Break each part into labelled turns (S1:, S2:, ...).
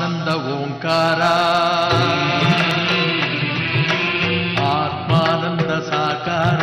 S1: ಆನಂದ ಓಂಕಾರ ಆತ್ಮಾನಂದ ಸಾಕಾರ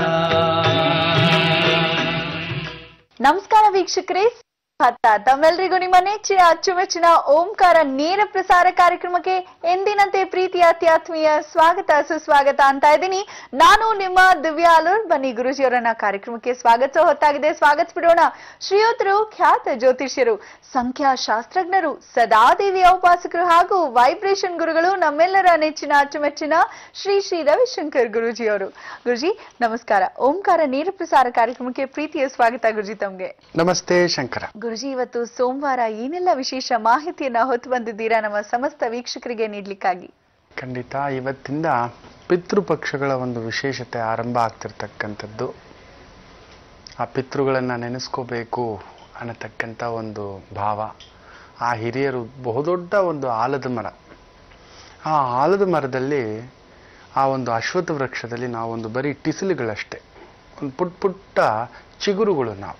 S2: ನಮಸ್ಕಾರ ವೀಕ್ಷಕರೇ ಹತ್ತ ತಮ್ಮೆಲ್ಲರಿಗೂ ನಿಮ್ಮ ನೆಚ್ಚಿನ ಅಚ್ಚುಮೆಚ್ಚಿನ ಓಂಕಾರ ನೇರ ಪ್ರಸಾರ ಕಾರ್ಯಕ್ರಮಕ್ಕೆ ಎಂದಿನಂತೆ ಪ್ರೀತಿಯ ಅತ್ಯಾತ್ಮೀಯ ಸ್ವಾಗತ ಸುಸ್ವಾಗತ ಅಂತ ಇದ್ದೀನಿ ನಾನು ನಿಮ್ಮ ದಿವ್ಯಾ ಅಲೂರ್ ಬನ್ನಿ ಗುರುಜಿಯವರನ್ನ ಕಾರ್ಯಕ್ರಮಕ್ಕೆ ಸ್ವಾಗತ ಹೊತ್ತಾಗಿದೆ ಸ್ವಾಗತಿಸ್ಬಿಡೋಣ ಶ್ರೀಯೋತರು ಖ್ಯಾತ ಜ್ಯೋತಿಷ್ಯರು ಸಂಖ್ಯಾಶಾಸ್ತ್ರಜ್ಞರು ಸದಾದೇವಿಯ ಉಪಾಸಕರು ಹಾಗೂ ವೈಬ್ರೇಷನ್ ಗುರುಗಳು ನಮ್ಮೆಲ್ಲರ ನೆಚ್ಚಿನ ಅಚ್ಚುಮೆಚ್ಚಿನ ಶ್ರೀ ಶ್ರೀ ರವಿಶಂಕರ್ ಗುರುಜಿಯವರು ಗುರುಜಿ ನಮಸ್ಕಾರ ಓಂಕಾರ ನೇರ ಪ್ರಸಾರ ಕಾರ್ಯಕ್ರಮಕ್ಕೆ ಪ್ರೀತಿಯ ಸ್ವಾಗತ ಗುರುಜಿ ತಮ್ಗೆ
S3: ನಮಸ್ತೆ ಶಂಕರ
S2: ಗುರುಜಿ ಇವತ್ತು ಸೋಮವಾರ ಏನೆಲ್ಲ ವಿಶೇಷ ಮಾಹಿತಿಯನ್ನ ಹೊತ್ತು ಬಂದಿದ್ದೀರಾ ನಮ್ಮ ಸಮಸ್ತ ವೀಕ್ಷಕರಿಗೆ ನೀಡ್ಲಿಕ್ಕಾಗಿ
S3: ಖಂಡಿತ ಇವತ್ತಿಂದ ಪಿತೃಪಕ್ಷಗಳ ಒಂದು ವಿಶೇಷತೆ ಆರಂಭ ಆಗ್ತಿರ್ತಕ್ಕಂಥದ್ದು ಆ ಪಿತೃಗಳನ್ನು ನೆನೆಸ್ಕೋಬೇಕು ಅನ್ನತಕ್ಕಂಥ ಒಂದು ಭಾವ ಆ ಹಿರಿಯರು ಬಹುದೊಡ್ಡ ಒಂದು ಆಲದ ಮರ ಆ ಆಲದ ಮರದಲ್ಲಿ ಆ ಒಂದು ಅಶ್ವತ್ಥ ವೃಕ್ಷದಲ್ಲಿ ನಾವೊಂದು ಬರೀ ಟಿಸಿಲುಗಳಷ್ಟೇ ಒಂದು ಪುಟ್ಟ ಪುಟ್ಟ ಚಿಗುರುಗಳು ನಾವು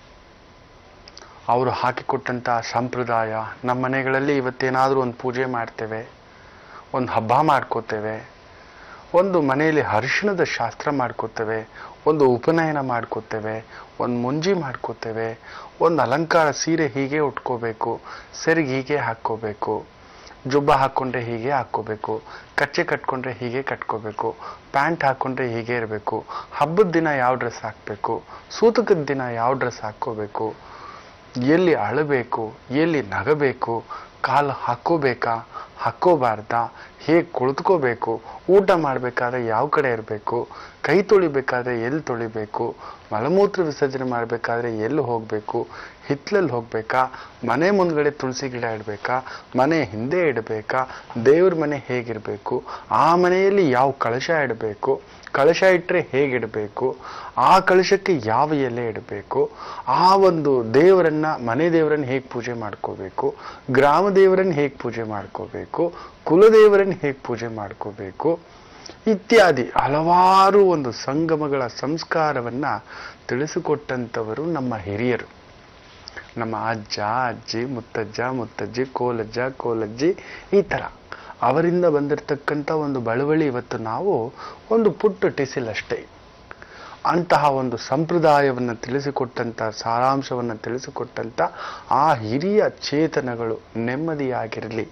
S3: ಅವರು ಹಾಕಿಕೊಟ್ಟಂಥ ಸಂಪ್ರದಾಯ ನಮ್ಮ ಮನೆಗಳಲ್ಲಿ ಇವತ್ತೇನಾದರೂ ಒಂದು ಪೂಜೆ ಮಾಡ್ತೇವೆ ಒಂದು ಹಬ್ಬ ಮಾಡ್ಕೋತೇವೆ ಒಂದು ಮನೆಯಲ್ಲಿ ಅರಿಶಿಣದ ಶಾಸ್ತ್ರ ಮಾಡ್ಕೋತೇವೆ ಒಂದು ಉಪನಯನ ಮಾಡ್ಕೋತೇವೆ ಒಂದು ಮುಂಜಿ ಮಾಡ್ಕೋತೇವೆ ಒಂದು ಅಲಂಕಾರ ಸೀರೆ ಹೀಗೆ ಉಟ್ಕೋಬೇಕು ಸೆರಿಗೆ ಹೀಗೆ ಹಾಕ್ಕೋಬೇಕು ಜುಬ್ಬ ಹಾಕ್ಕೊಂಡ್ರೆ ಹೀಗೆ ಹಾಕ್ಕೋಬೇಕು ಕಚ್ಚೆ ಕಟ್ಕೊಂಡ್ರೆ ಹೀಗೆ ಕಟ್ಕೋಬೇಕು ಪ್ಯಾಂಟ್ ಹಾಕ್ಕೊಂಡ್ರೆ ಹೀಗೆ ಇರಬೇಕು ಹಬ್ಬದ ದಿನ ಯಾವ ಡ್ರೆಸ್ ಹಾಕಬೇಕು ಸೂತಕದ ದಿನ ಯಾವ ಡ್ರೆಸ್ ಹಾಕ್ಕೋಬೇಕು ಎಲ್ಲಿ ಅಳಬೇಕು ಎಲ್ಲಿ ನಗಬೇಕು ಕಾಲು ಹಾಕ್ಕೋಬೇಕಾ ಹಾಕ್ಕೋಬಾರ್ದಾ ಹೇಗೆ ಕುಳಿತುಕೋಬೇಕು ಊಟ ಮಾಡಬೇಕಾದ್ರೆ ಯಾವ ಕಡೆ ಇರಬೇಕು ಕೈ ತೊಳಿಬೇಕಾದ್ರೆ ಎಲ್ಲಿ ತೊಳಿಬೇಕು ಮಲಮೂತ್ರ ವಿಸರ್ಜನೆ ಮಾಡಬೇಕಾದ್ರೆ ಎಲ್ಲಿ ಹೋಗಬೇಕು ಹಿತ್ತಲಲ್ಲಿ ಹೋಗಬೇಕಾ ಮನೆ ಮುಂದ್ಗಡೆ ತುಳಸಿ ಗಿಡ ಇಡಬೇಕಾ ಮನೆ ಹಿಂದೆ ಇಡಬೇಕಾ ದೇವ್ರ ಮನೆ ಹೇಗಿರಬೇಕು ಆ ಮನೆಯಲ್ಲಿ ಯಾವ ಕಳಶ ಇಡಬೇಕು ಕಳಶ ಇಟ್ಟರೆ ಹೇಗಿಡಬೇಕು ಆ ಕಳಶಕ್ಕೆ ಯಾವ ಎಲೆ ಇಡಬೇಕು ಆ ಒಂದು ದೇವರನ್ನ ಮನೆ ದೇವರನ್ನ ಹೇಗೆ ಪೂಜೆ ಮಾಡ್ಕೋಬೇಕು ಗ್ರಾಮ ದೇವರನ್ನ ಹೇಗೆ ಪೂಜೆ ಮಾಡ್ಕೋಬೇಕು ಕುಲದೇವರನ್ನ ಹೇಗೆ ಪೂಜೆ ಮಾಡ್ಕೋಬೇಕು ಇತ್ಯಾದಿ ಹಲವಾರು ಒಂದು ಸಂಗಮಗಳ ಸಂಸ್ಕಾರವನ್ನ ತಿಳಿಸಿಕೊಟ್ಟಂಥವರು ನಮ್ಮ ಹಿರಿಯರು ನಮ್ಮ ಅಜ್ಜ ಅಜ್ಜಿ ಮುತ್ತಜ್ಜ ಮುತ್ತಜ್ಜಿ ಕೋಲಜ್ಜ ಕೋಲಜ್ಜಿ ಈ ಥರ ಅವರಿಂದ ಬಂದಿರತಕ್ಕಂಥ ಒಂದು ಬಳುವಳಿ ಇವತ್ತು ನಾವು ಒಂದು ಪುಟ್ಟ ಟಿಸಿಲಷ್ಟೇ ಅಂತಹ ಒಂದು ಸಂಪ್ರದಾಯವನ್ನು ತಿಳಿಸಿಕೊಟ್ಟಂಥ ಸಾರಾಂಶವನ್ನು ತಿಳಿಸಿಕೊಟ್ಟಂಥ ಆ ಹಿರಿಯ ಚೇತನಗಳು ನೆಮ್ಮದಿಯಾಗಿರಲಿ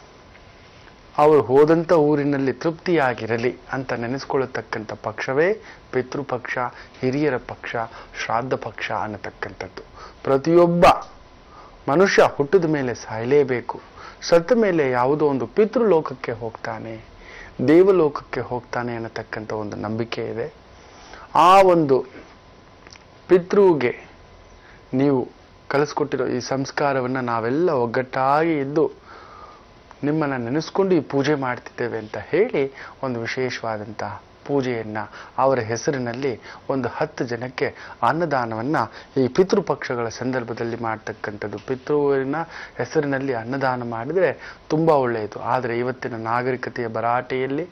S3: ಅವರು ಹೋದಂಥ ಊರಿನಲ್ಲಿ ತೃಪ್ತಿಯಾಗಿರಲಿ ಅಂತ ನೆನೆಸ್ಕೊಳ್ಳತಕ್ಕಂಥ ಪಕ್ಷವೇ ಪಿತೃಪಕ್ಷ ಹಿರಿಯರ ಪಕ್ಷ ಶ್ರಾದ್ದ ಪಕ್ಷ ಅನ್ನತಕ್ಕಂಥದ್ದು ಪ್ರತಿಯೊಬ್ಬ ಮನುಷ್ಯ ಹುಟ್ಟಿದ ಮೇಲೆ ಸಾಯಲೇಬೇಕು ಸತ್ತ ಮೇಲೆ ಯಾವುದೋ ಒಂದು ಪಿತೃಲೋಕಕ್ಕೆ ಹೋಗ್ತಾನೆ ದೇವಲೋಕಕ್ಕೆ ಹೋಗ್ತಾನೆ ಅನ್ನತಕ್ಕಂಥ ಒಂದು ನಂಬಿಕೆ ಇದೆ ಆ ಒಂದು ಪಿತೃಗೆ ನೀವು ಕಲಿಸ್ಕೊಟ್ಟಿರೋ ಈ ಸಂಸ್ಕಾರವನ್ನು ನಾವೆಲ್ಲ ಒಗ್ಗಟ್ಟಾಗಿ ಇದ್ದು ನಿಮ್ಮನ್ನು ನೆನೆಸ್ಕೊಂಡು ಈ ಪೂಜೆ ಮಾಡ್ತಿದ್ದೇವೆ ಅಂತ ಹೇಳಿ ಒಂದು ವಿಶೇಷವಾದಂತಹ ಪೂಜೆಯನ್ನು ಅವರ ಹೆಸರಿನಲ್ಲಿ ಒಂದು ಹತ್ತು ಜನಕ್ಕೆ ಅನ್ನದಾನವನ್ನು ಈ ಪಿತೃಪಕ್ಷಗಳ ಸಂದರ್ಭದಲ್ಲಿ ಮಾಡ್ತಕ್ಕಂಥದ್ದು ಪಿತೃವಿನ ಹೆಸರಿನಲ್ಲಿ ಅನ್ನದಾನ ಮಾಡಿದರೆ ತುಂಬ ಒಳ್ಳೆಯದು ಆದರೆ ಇವತ್ತಿನ ನಾಗರಿಕತೆಯ ಭರಾಟೆಯಲ್ಲಿ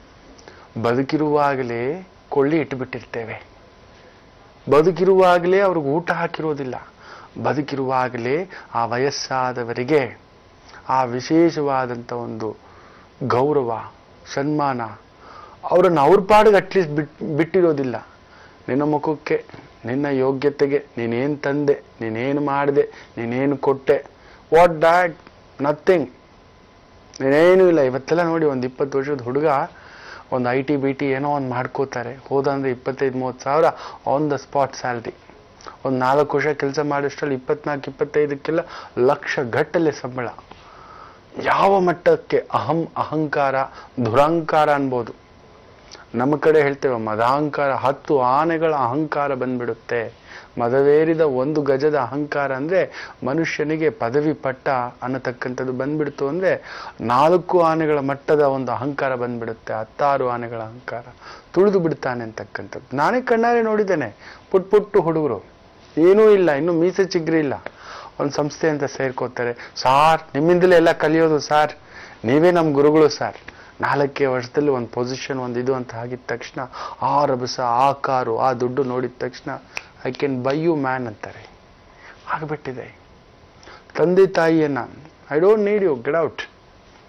S3: ಬದುಕಿರುವಾಗಲೇ ಕೊಳ್ಳಿ ಇಟ್ಟುಬಿಟ್ಟಿರ್ತೇವೆ ಬದುಕಿರುವಾಗಲೇ ಅವ್ರಿಗೆ ಊಟ ಹಾಕಿರೋದಿಲ್ಲ ಬದುಕಿರುವಾಗಲೇ ಆ ವಯಸ್ಸಾದವರಿಗೆ ಆ ವಿಶೇಷವಾದಂಥ ಒಂದು ಗೌರವ ಸನ್ಮಾನ ಅವರನ್ನು ಅವ್ರ ಪಾಡಿಗೆ ಅಟ್ಲೀಸ್ಟ್ ಬಿಟ್ ಬಿಟ್ಟಿರೋದಿಲ್ಲ ನಿನ್ನ ಮುಖಕ್ಕೆ ನಿನ್ನ ಯೋಗ್ಯತೆಗೆ ನೀನೇನು ತಂದೆ ನೀನೇನು ಮಾಡಿದೆ ನೀನೇನು ಕೊಟ್ಟೆ ವಾಟ್ ಡ್ಯಾಟ್ ನಥಿಂಗ್ ನೀನೇನೂ ಇಲ್ಲ ಇವತ್ತೆಲ್ಲ ನೋಡಿ ಒಂದು ಇಪ್ಪತ್ತು ವರ್ಷದ ಹುಡುಗ ಒಂದು ಐ ಟಿ ಬಿ ಟಿ ಏನೋ ಒಂದು ಮಾಡ್ಕೋತಾರೆ ಹೋದ ಅಂದರೆ ಇಪ್ಪತ್ತೈದು ಮೂವತ್ತು ಸಾವಿರ ಆನ್ ದ ಸ್ಪಾಟ್ ಸ್ಯಾಲ್ರಿ ಒಂದು ನಾಲ್ಕು ವರ್ಷ ಕೆಲಸ ಮಾಡೋಷ್ಟರಲ್ಲಿ ಇಪ್ಪತ್ನಾಲ್ಕು ಇಪ್ಪತ್ತೈದಕ್ಕೆಲ್ಲ ಲಕ್ಷ ಗಟ್ಟಲೆ ಸಂಬಳ ಯಾವ ಮಟ್ಟಕ್ಕೆ ಅಹಂ ಅಹಂಕಾರ ದುರಹಂಕಾರ ಅನ್ಬೋದು ನಮ್ಮ ಕಡೆ ಹೇಳ್ತೇವೆ ಮದಾಹಂಕಾರ ಹತ್ತು ಆನೆಗಳ ಅಹಂಕಾರ ಬಂದ್ಬಿಡುತ್ತೆ ಮದವೇರಿದ ಒಂದು ಗಜದ ಅಹಂಕಾರ ಅಂದ್ರೆ ಮನುಷ್ಯನಿಗೆ ಪದವಿ ಪಟ್ಟ ಅನ್ನತಕ್ಕಂಥದ್ದು ಬಂದ್ಬಿಡ್ತು ಅಂದ್ರೆ ನಾಲ್ಕು ಆನೆಗಳ ಮಟ್ಟದ ಒಂದು ಅಹಂಕಾರ ಬಂದ್ಬಿಡುತ್ತೆ ಹತ್ತಾರು ಆನೆಗಳ ಅಹಂಕಾರ ತುಳಿದು ಬಿಡ್ತಾನೆ ಅಂತಕ್ಕಂಥದ್ದು ನಾನೇ ಕಣ್ಣಾರೆ ನೋಡಿದ್ದೇನೆ ಪುಟ್ ಪುಟ್ಟು ಹುಡುಗರು ಏನೂ ಇಲ್ಲ ಇನ್ನು ಮೀಸೆ ಚಿಗ್ರಿ ಇಲ್ಲ ಒಂದು ಸಂಸ್ಥೆ ಅಂತ ಸೇರ್ಕೋತಾರೆ ಸಾರ್ ನಿಮ್ಮಿಂದಲೇ ಎಲ್ಲ ಕಲಿಯೋದು ಸಾರ್ ನೀವೇ ನಮ್ಮ ಗುರುಗಳು ಸಾರ್ ನಾಲ್ಕೇ ವರ್ಷದಲ್ಲಿ ಒಂದು ಪೊಸಿಷನ್ ಒಂದು ಇದು ಅಂತ ಆಗಿದ ತಕ್ಷಣ ಆ ರಭಸ ಆ ಕಾರು ಆ ದುಡ್ಡು ನೋಡಿದ ತಕ್ಷಣ I can buy you man ಅಂತಾರೆ ಆಗಿಬಿಟ್ಟಿದೆ ತಂದೆ ತಾಯಿಯನ್ನ I don't need you get out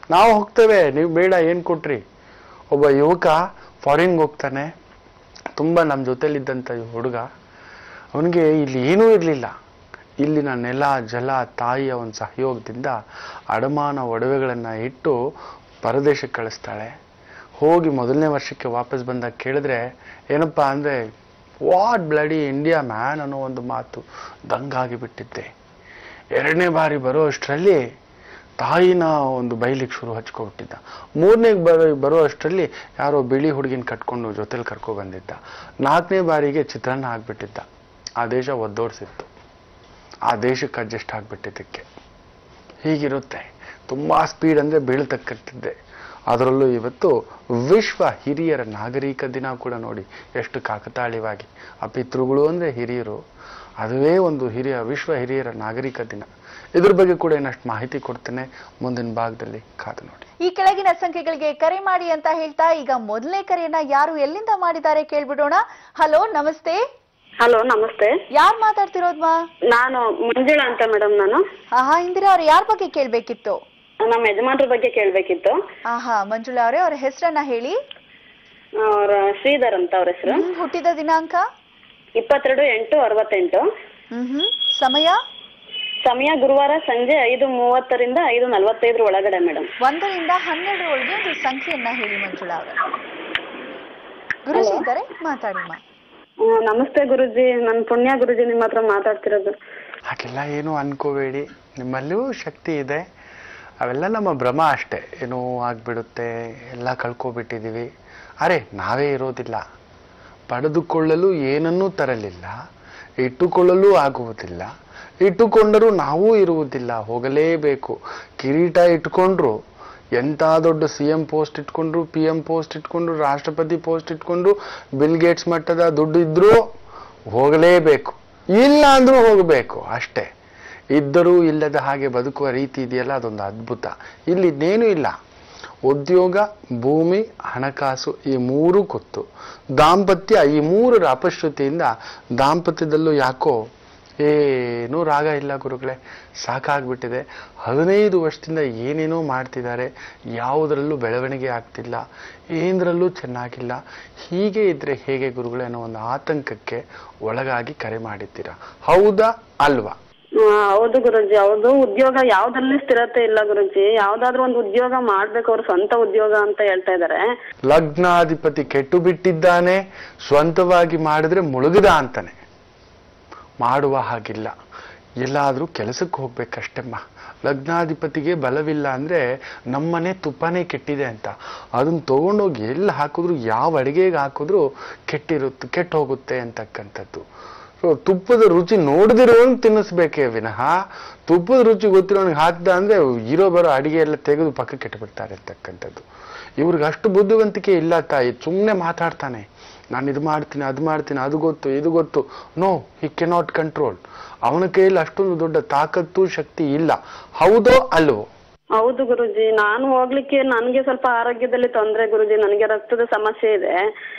S3: ನಾವು ಹೋಗ್ತೇವೆ ನೀವು ಬೇಡ ಏನು ಕೊಟ್ರಿ ಒಬ್ಬ ಯುವಕ ಫಾರಿನ್ಗೆ ಹೋಗ್ತಾನೆ ತುಂಬ ನಮ್ಮ ಜೊತೆಲಿದ್ದಂಥ ಈ ಹುಡುಗ ಅವನಿಗೆ ಇಲ್ಲಿ ಏನೂ ಇರಲಿಲ್ಲ ಇಲ್ಲಿನ ನೆಲ ಜಲ ತಾಯಿಯ ಒಂದು ಸಹಯೋಗದಿಂದ ಅಡಮಾನ ಒಡವೆಗಳನ್ನು ಇಟ್ಟು ಪರದೇಶಕ್ಕೆ ಕಳಿಸ್ತಾಳೆ ಹೋಗಿ ಮೊದಲನೇ ವರ್ಷಕ್ಕೆ ವಾಪಸ್ ಬಂದಾಗ ಕೇಳಿದ್ರೆ ಏನಪ್ಪ ಅಂದರೆ ವಾಟ್ ಬ್ಲಡಿ ಇಂಡಿಯಾ ಮ್ಯಾನ್ ಅನ್ನೋ ಒಂದು ಮಾತು ದಂಗಾಗಿ ಬಿಟ್ಟಿದ್ದೆ ಎರಡನೇ ಬಾರಿ ಬರೋ ಅಷ್ಟರಲ್ಲಿ ತಾಯಿನ ಒಂದು ಬೈಲಿಕ್ಕೆ ಶುರು ಹಚ್ಕೊಬಿಟ್ಟಿದ್ದ ಮೂರನೇ ಬರೋ ಬರೋ ಅಷ್ಟರಲ್ಲಿ ಯಾರೋ ಬಿಳಿ ಹುಡುಗಿನ ಕಟ್ಕೊಂಡು ಜೊತೆಲಿ ಕರ್ಕೊ ಬಂದಿದ್ದ ನಾಲ್ಕನೇ ಬಾರಿಗೆ ಚಿತ್ರಾನ್ನ ಆಗ್ಬಿಟ್ಟಿದ್ದ ಆ ದೇಶ ಒದ್ದೋಡ್ಸಿತ್ತು ಆ ದೇಶಕ್ಕೆ ಅಡ್ಜಸ್ಟ್ ಆಗ್ಬಿಟ್ಟಿದ್ದಕ್ಕೆ ಹೀಗಿರುತ್ತೆ ತುಂಬ ಸ್ಪೀಡ್ ಅಂದರೆ ಬೀಳ್ತಕ್ಕಂಥದ್ದೇ ಅದರಲ್ಲೂ ಇವತ್ತು ವಿಶ್ವ ಹಿರಿಯರ ನಾಗರಿಕ ದಿನ ಕೂಡ ನೋಡಿ ಎಷ್ಟು ಕಾಕತಾಳೀಯವಾಗಿ ಆ ಪಿತೃಗಳು ಅಂದರೆ ಹಿರಿಯರು ಅದುವೇ ಒಂದು ಹಿರಿಯ ವಿಶ್ವ ಹಿರಿಯರ ನಾಗರಿಕ ದಿನ ಇದ್ರ ಬಗ್ಗೆ ಕೂಡ ಇನ್ನಷ್ಟು ಮಾಹಿತಿ ಕೊಡ್ತೇನೆ ಮುಂದಿನ ಭಾಗದಲ್ಲಿ ಕಾದು ನೋಡಿ
S2: ಈ ಕೆಳಗಿನ ಸಂಖ್ಯೆಗಳಿಗೆ ಕರೆ ಮಾಡಿ ಅಂತ ಹೇಳ್ತಾ ಈಗ ಮೊದಲನೇ ಕರೆಯನ್ನ ಯಾರು ಎಲ್ಲಿಂದ ಮಾಡಿದ್ದಾರೆ ಕೇಳ್ಬಿಡೋಣ ಹಲೋ ನಮಸ್ತೆ
S4: ಹಲೋ ನಮಸ್ತೆ
S2: ಯಾರ್ ಮಾತಾಡ್ತಿರೋದ್ಮಾ
S4: ನಾನು ಮಂಜುಳಾ ಅಂತ ಮೇಡಮ್ ನಾನು
S2: ಆಹಾ ಇಂದಿರಾ ಅವ್ರು ಯಾರ ಬಗ್ಗೆ ಕೇಳ್ಬೇಕಿತ್ತು
S4: ನಮ್ಮ ಯಜಮಾನ್ರ ಬಗ್ಗೆ ಕೇಳ್ಬೇಕಿತ್ತು
S2: ಆಹಾ ಮಂಜುಳಾ ಅವರೇ ಅವ್ರ ಹೆಸರನ್ನ ಹೇಳಿ
S4: ಅವ್ರ ಶ್ರೀಧರ್ ಅಂತ ಅವ್ರ ಹೆಸರು
S2: ಹ್ಮ್, ಹುಟ್ಟಿದ ದಿನಾಂಕ
S4: ಇಪ್ಪತ್ತೆರಡು ಎಂಟು ಅರವತ್ತೆಂಟು
S2: ಹ್ಮ್ ಹ್ಮ್ ಸಮಯ
S4: ಸಮಯ ಗುರುವಾರ ಸಂಜೆ ಐದು ಮೂವತ್ತರಿಂದ ಐದು ನಲವತ್ತೈದರ ಒಳಗಡೆ ಮೇಡಮ್
S2: ಒಂದರಿಂದ ಹನ್ನೆರಡರೊಳಗೆ ಒಂದು ಸಂಖ್ಯೆಯನ್ನ ಹೇಳಿ ಮಂಜುಳಾ ಅವರೇ ಗುರುಜಿ ಇದ್ದಾರೆ ಮಾತಾಡಿಮ್ಮ
S4: ನಮಸ್ತೆ ಗುರುಜಿ ನನ್ನ ಪುಣ್ಯ ಗುರುಜಿ ನಿಮ್ಮ ಹತ್ರ ಮಾತಾಡ್ತಿರೋದು
S3: ಹಾಗೆಲ್ಲ ಏನು ಅನ್ಕೋಬೇಡಿ ನಿಮ್ಮಲ್ಲಿಯೂ ಶಕ್ತಿ ಇದೆ ಅವೆಲ್ಲ ನಮ್ಮ ಭ್ರಮ ಅಷ್ಟೇ ಏನೋ ಆಗ್ಬಿಡುತ್ತೆ ಎಲ್ಲ ಕಳ್ಕೊಬಿಟ್ಟಿದ್ದೀವಿ ಅರೆ ನಾವೇ ಇರೋದಿಲ್ಲ ಪಡೆದುಕೊಳ್ಳಲು ಏನನ್ನೂ ತರಲಿಲ್ಲ ಇಟ್ಟುಕೊಳ್ಳಲು ಆಗುವುದಿಲ್ಲ ಇಟ್ಟುಕೊಂಡರೂ ನಾವೂ ಇರುವುದಿಲ್ಲ ಹೋಗಲೇಬೇಕು ಕಿರೀಟ ಇಟ್ಕೊಂಡ್ರು ಎಂಥ ದೊಡ್ಡ ಸಿ ಎಂ ಪೋಸ್ಟ್ ಇಟ್ಕೊಂಡ್ರು ಪಿ ಎಂ ಪೋಸ್ಟ್ ಇಟ್ಕೊಂಡ್ರು ರಾಷ್ಟ್ರಪತಿ ಪೋಸ್ಟ್ ಇಟ್ಕೊಂಡ್ರು ಬಿಲ್ ಗೇಟ್ಸ್ ಮಟ್ಟದ ದುಡ್ಡು ಇದ್ರೂ ಹೋಗಲೇಬೇಕು ಇಲ್ಲ ಅಂದ್ರೂ ಹೋಗಬೇಕು ಅಷ್ಟೇ ಇದ್ದರೂ ಇಲ್ಲದ ಹಾಗೆ ಬದುಕುವ ರೀತಿ ಇದೆಯಲ್ಲ ಅದೊಂದು ಅದ್ಭುತ ಇಲ್ಲಿ ಇನ್ನೇನೂ ಇಲ್ಲ ಉದ್ಯೋಗ ಭೂಮಿ ಹಣಕಾಸು ಈ ಮೂರು ಕೊತ್ತು ದಾಂಪತ್ಯ ಈ ಮೂರರ ಅಪಶ್ರುತಿಯಿಂದ ದಾಂಪತ್ಯದಲ್ಲೂ ಯಾಕೋ ಏನೂ ರಾಗ ಇಲ್ಲ ಗುರುಗಳೇ ಸಾಕಾಗ್ಬಿಟ್ಟಿದೆ ಹದಿನೈದು ವರ್ಷದಿಂದ ಏನೇನೋ ಮಾಡ್ತಿದ್ದಾರೆ ಯಾವುದರಲ್ಲೂ ಬೆಳವಣಿಗೆ ಆಗ್ತಿಲ್ಲ ಏನರಲ್ಲೂ ಚೆನ್ನಾಗಿಲ್ಲ ಹೀಗೆ ಇದ್ರೆ ಹೇಗೆ ಗುರುಗಳೇ ಅನ್ನೋ ಒಂದು ಆತಂಕಕ್ಕೆ ಒಳಗಾಗಿ ಕರೆ ಮಾಡಿದ್ದೀರಾ ಹೌದಾ ಅಲ್ವಾ
S4: ಆ, ಹೌದು ಗುರುಜಿ ಹೌದು ಉದ್ಯೋಗ ಯಾವ್ದ್ರಲ್ಲಿ ಸ್ಥಿರತೆ ಇಲ್ಲ ಗುರುಜಿ ಯಾವ್ದಾದ್ರು ಒಂದು ಉದ್ಯೋಗ ಮಾಡ್ಬೇಕು ಅವ್ರ ಸ್ವಂತ ಉದ್ಯೋಗ ಅಂತ ಹೇಳ್ತಾ ಇದಾರೆ
S3: ಲಗ್ನಾಧಿಪತಿ ಕೆಟ್ಟು ಬಿಟ್ಟಿದ್ದಾನೆ ಸ್ವಂತವಾಗಿ ಮಾಡಿದ್ರೆ ಮುಳುಗಿದ ಅಂತಾನೆ ಮಾಡುವ ಹಾಗಿಲ್ಲ ಎಲ್ಲಾದರೂ ಕೆಲಸಕ್ಕೆ ಹೋಗ್ಬೇಕಷ್ಟೆಮ್ಮ ಲಗ್ನಾಧಿಪತಿಗೆ ಬಲವಿಲ್ಲ ಅಂದರೆ ನಮ್ಮನೆ ತುಪ್ಪನೇ ಕೆಟ್ಟಿದೆ ಅಂತ ಅದನ್ನ ತಗೊಂಡೋಗಿ ಎಲ್ಲಿ ಹಾಕಿದ್ರು ಯಾವ ಅಡಿಗೆಗೆ ಹಾಕಿದ್ರು ಕೆಟ್ಟಿರುತ್ತೆ ಕೆಟ್ಟು ಹೋಗುತ್ತೆ ಅಂತಕ್ಕಂಥದ್ದು ಸೊ ತುಪ್ಪದ ರುಚಿ ನೋಡದಿರೋನ್ ತಿನ್ನಿಸ್ಬೇಕೇ ವಿನಃ ತುಪ್ಪದ ರುಚಿ ಗೊತ್ತಿರೋನಿಗೆ ಹಾಕ್ದ ಅಂದ್ರೆ ಇರೋ ಬರೋ ಅಡಿಗೆ ಎಲ್ಲ ತೆಗೆದು ಪಕ್ಕಕ್ಕೆ ಇಟ್ಬಿಡ್ತಾರೆ ಅಂತಕ್ಕಂಥದ್ದು ಇವ್ರಿಗೆ ಅಷ್ಟು ಬುದ್ಧಿವಂತಿಕೆ ಇಲ್ಲ ತಾಯಿ ಸುಮ್ಮನೆ ಮಾತಾಡ್ತಾನೆ ನಾನು ಇದು ಮಾಡ್ತೀನಿ ಅದು ಮಾಡ್ತೀನಿ ಅದು ಗೊತ್ತು ಇದು ಗೊತ್ತು ನೋ ಹಿ ಕೆನಾಟ್ ಕಂಟ್ರೋಲ್ ಅವನ ಕೈಯಲ್ಲಿ ಅಷ್ಟೊಂದು ದೊಡ್ಡ ತಾಕತ್ತು ಶಕ್ತಿ ಇಲ್ಲ ಹೌದೋ ಅಲ್ವೋ
S4: ಹೌದು ಗುರುಜಿ ನಾನು ಹೋಗ್ಲಿಕ್ಕೆ ನನ್ಗೆ ಸ್ವಲ್ಪ ಆರೋಗ್ಯದಲ್ಲಿ ತೊಂದ್ರೆ ಗುರುಜಿ ನನಗೆ ರಕ್ತದ ಸಮಸ್ಯೆ ಇದೆ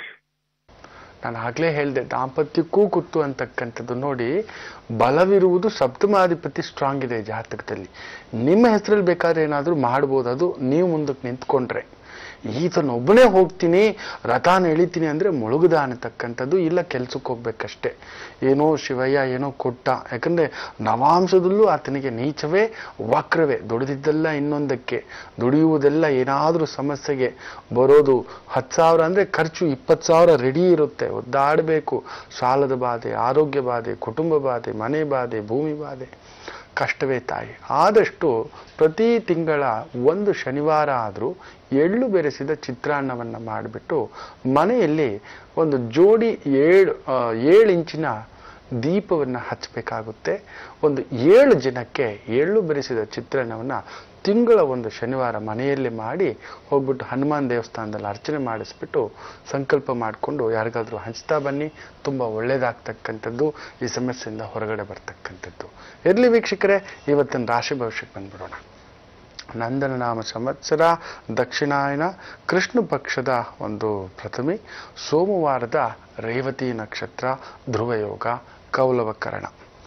S3: ನಾನು ಆಗ್ಲೇ ಹೇಳಿದೆ ದಾಂಪತ್ಯಕ್ಕೂ ಕುತ್ತು ಅಂತಕ್ಕಂಥದ್ದು ನೋಡಿ ಬಲವಿರುವುದು ಸಪ್ತಮಾಧಿಪತಿ ಸ್ಟ್ರಾಂಗ್ ಇದೆ ಜಾತಕದಲ್ಲಿ ನಿಮ್ಮ ಹೆಸರಲ್ಲಿ ಬೇಕಾದ್ರೆ ಏನಾದರೂ ಮಾಡ್ಬೋದು ಅದು ನೀವು ಮುಂದಕ್ಕೆ ನಿಂತ್ಕೊಂಡ್ರೆ ಈತನೊಬ್ಬನೇ ಹೋಗ್ತೀನಿ ರಥಾನ ಎಳಿತೀನಿ ಅಂದ್ರೆ ಮುಳುಗುದ ಅನ್ನತಕ್ಕಂಥದ್ದು ಇಲ್ಲ ಕೆಲ್ಸಕ್ಕೆ ಹೋಗ್ಬೇಕಷ್ಟೇ ಏನೋ ಶಿವಯ್ಯ ಏನೋ ಕೊಟ್ಟ ಯಾಕಂದ್ರೆ ನವಾಂಶದಲ್ಲೂ ಆತನಿಗೆ ನೀಚವೇ ವಕ್ರವೇ ದುಡಿದಿದ್ದೆಲ್ಲ ಇನ್ನೊಂದಕ್ಕೆ ದುಡಿಯುವುದೆಲ್ಲ ಏನಾದರೂ ಸಮಸ್ಯೆಗೆ ಬರೋದು ಹತ್ತು ಸಾವಿರ ಅಂದ್ರೆ ಖರ್ಚು ಇಪ್ಪತ್ತು ಸಾವಿರ ರೆಡಿ ಇರುತ್ತೆ ಒದ್ದಾಡಬೇಕು ಸಾಲದ ಬಾಧೆ ಆರೋಗ್ಯ ಬಾಧೆ ಕುಟುಂಬ ಬಾಧೆ ಮನೆ ಬಾಧೆ ಭೂಮಿ ಬಾಧೆ ಕಷ್ಟವೇ ತಾಯಿ ಆದಷ್ಟು ಪ್ರತಿ ತಿಂಗಳ ಒಂದು ಶನಿವಾರ ಆದರೂ ಎಳ್ಳು ಬೆರೆಸಿದ ಚಿತ್ರಾನ್ನವನ್ನು ಮಾಡಿಬಿಟ್ಟು ಮನೆಯಲ್ಲಿ ಒಂದು ಜೋಡಿ ಏಳು ಆ, ಏಳು ಇಂಚಿನ ದೀಪವನ್ನು ಹಚ್ಚಬೇಕಾಗುತ್ತೆ ಒಂದು ಏಳು ಜನಕ್ಕೆ ಎಳ್ಳು ಬೆರೆಸಿದ ಚಿತ್ರಾನ್ನವನ್ನು ತಿಂಗಳ ಒಂದು ಶನಿವಾರ ಮನೆಯಲ್ಲಿ ಮಾಡಿ ಹೋಗ್ಬಿಟ್ಟು ಹನುಮಾನ್ ದೇವಸ್ಥಾನದಲ್ಲಿ ಅರ್ಚನೆ ಮಾಡಿಸ್ಬಿಟ್ಟು ಸಂಕಲ್ಪ ಮಾಡಿಕೊಂಡು ಯಾರಿಗಾದ್ರೂ ಹಂಚ್ತಾ ಬನ್ನಿ ತುಂಬ ಒಳ್ಳೇದಾಗ್ತಕ್ಕಂಥದ್ದು ಈ ಸಮಸ್ಯೆಯಿಂದ ಹೊರಗಡೆ ಬರ್ತಕ್ಕಂಥದ್ದು ಇರಲಿ ವೀಕ್ಷಕರೇ ಇವತ್ತಿನ ರಾಶಿ ಭವಿಷ್ಯಕ್ಕೆ ಬಂದ್ಬಿಡೋಣ ನಂದನ ನಾಮ ಸಂವತ್ಸರ ದಕ್ಷಿಣಾಯನ ಕೃಷ್ಣ ಪಕ್ಷದ ಒಂದು ಪ್ರಥಮಿ ಸೋಮವಾರದ ರೇವತಿ ನಕ್ಷತ್ರ ಧ್ರುವಯೋಗ ಕೌಲವಕರಣ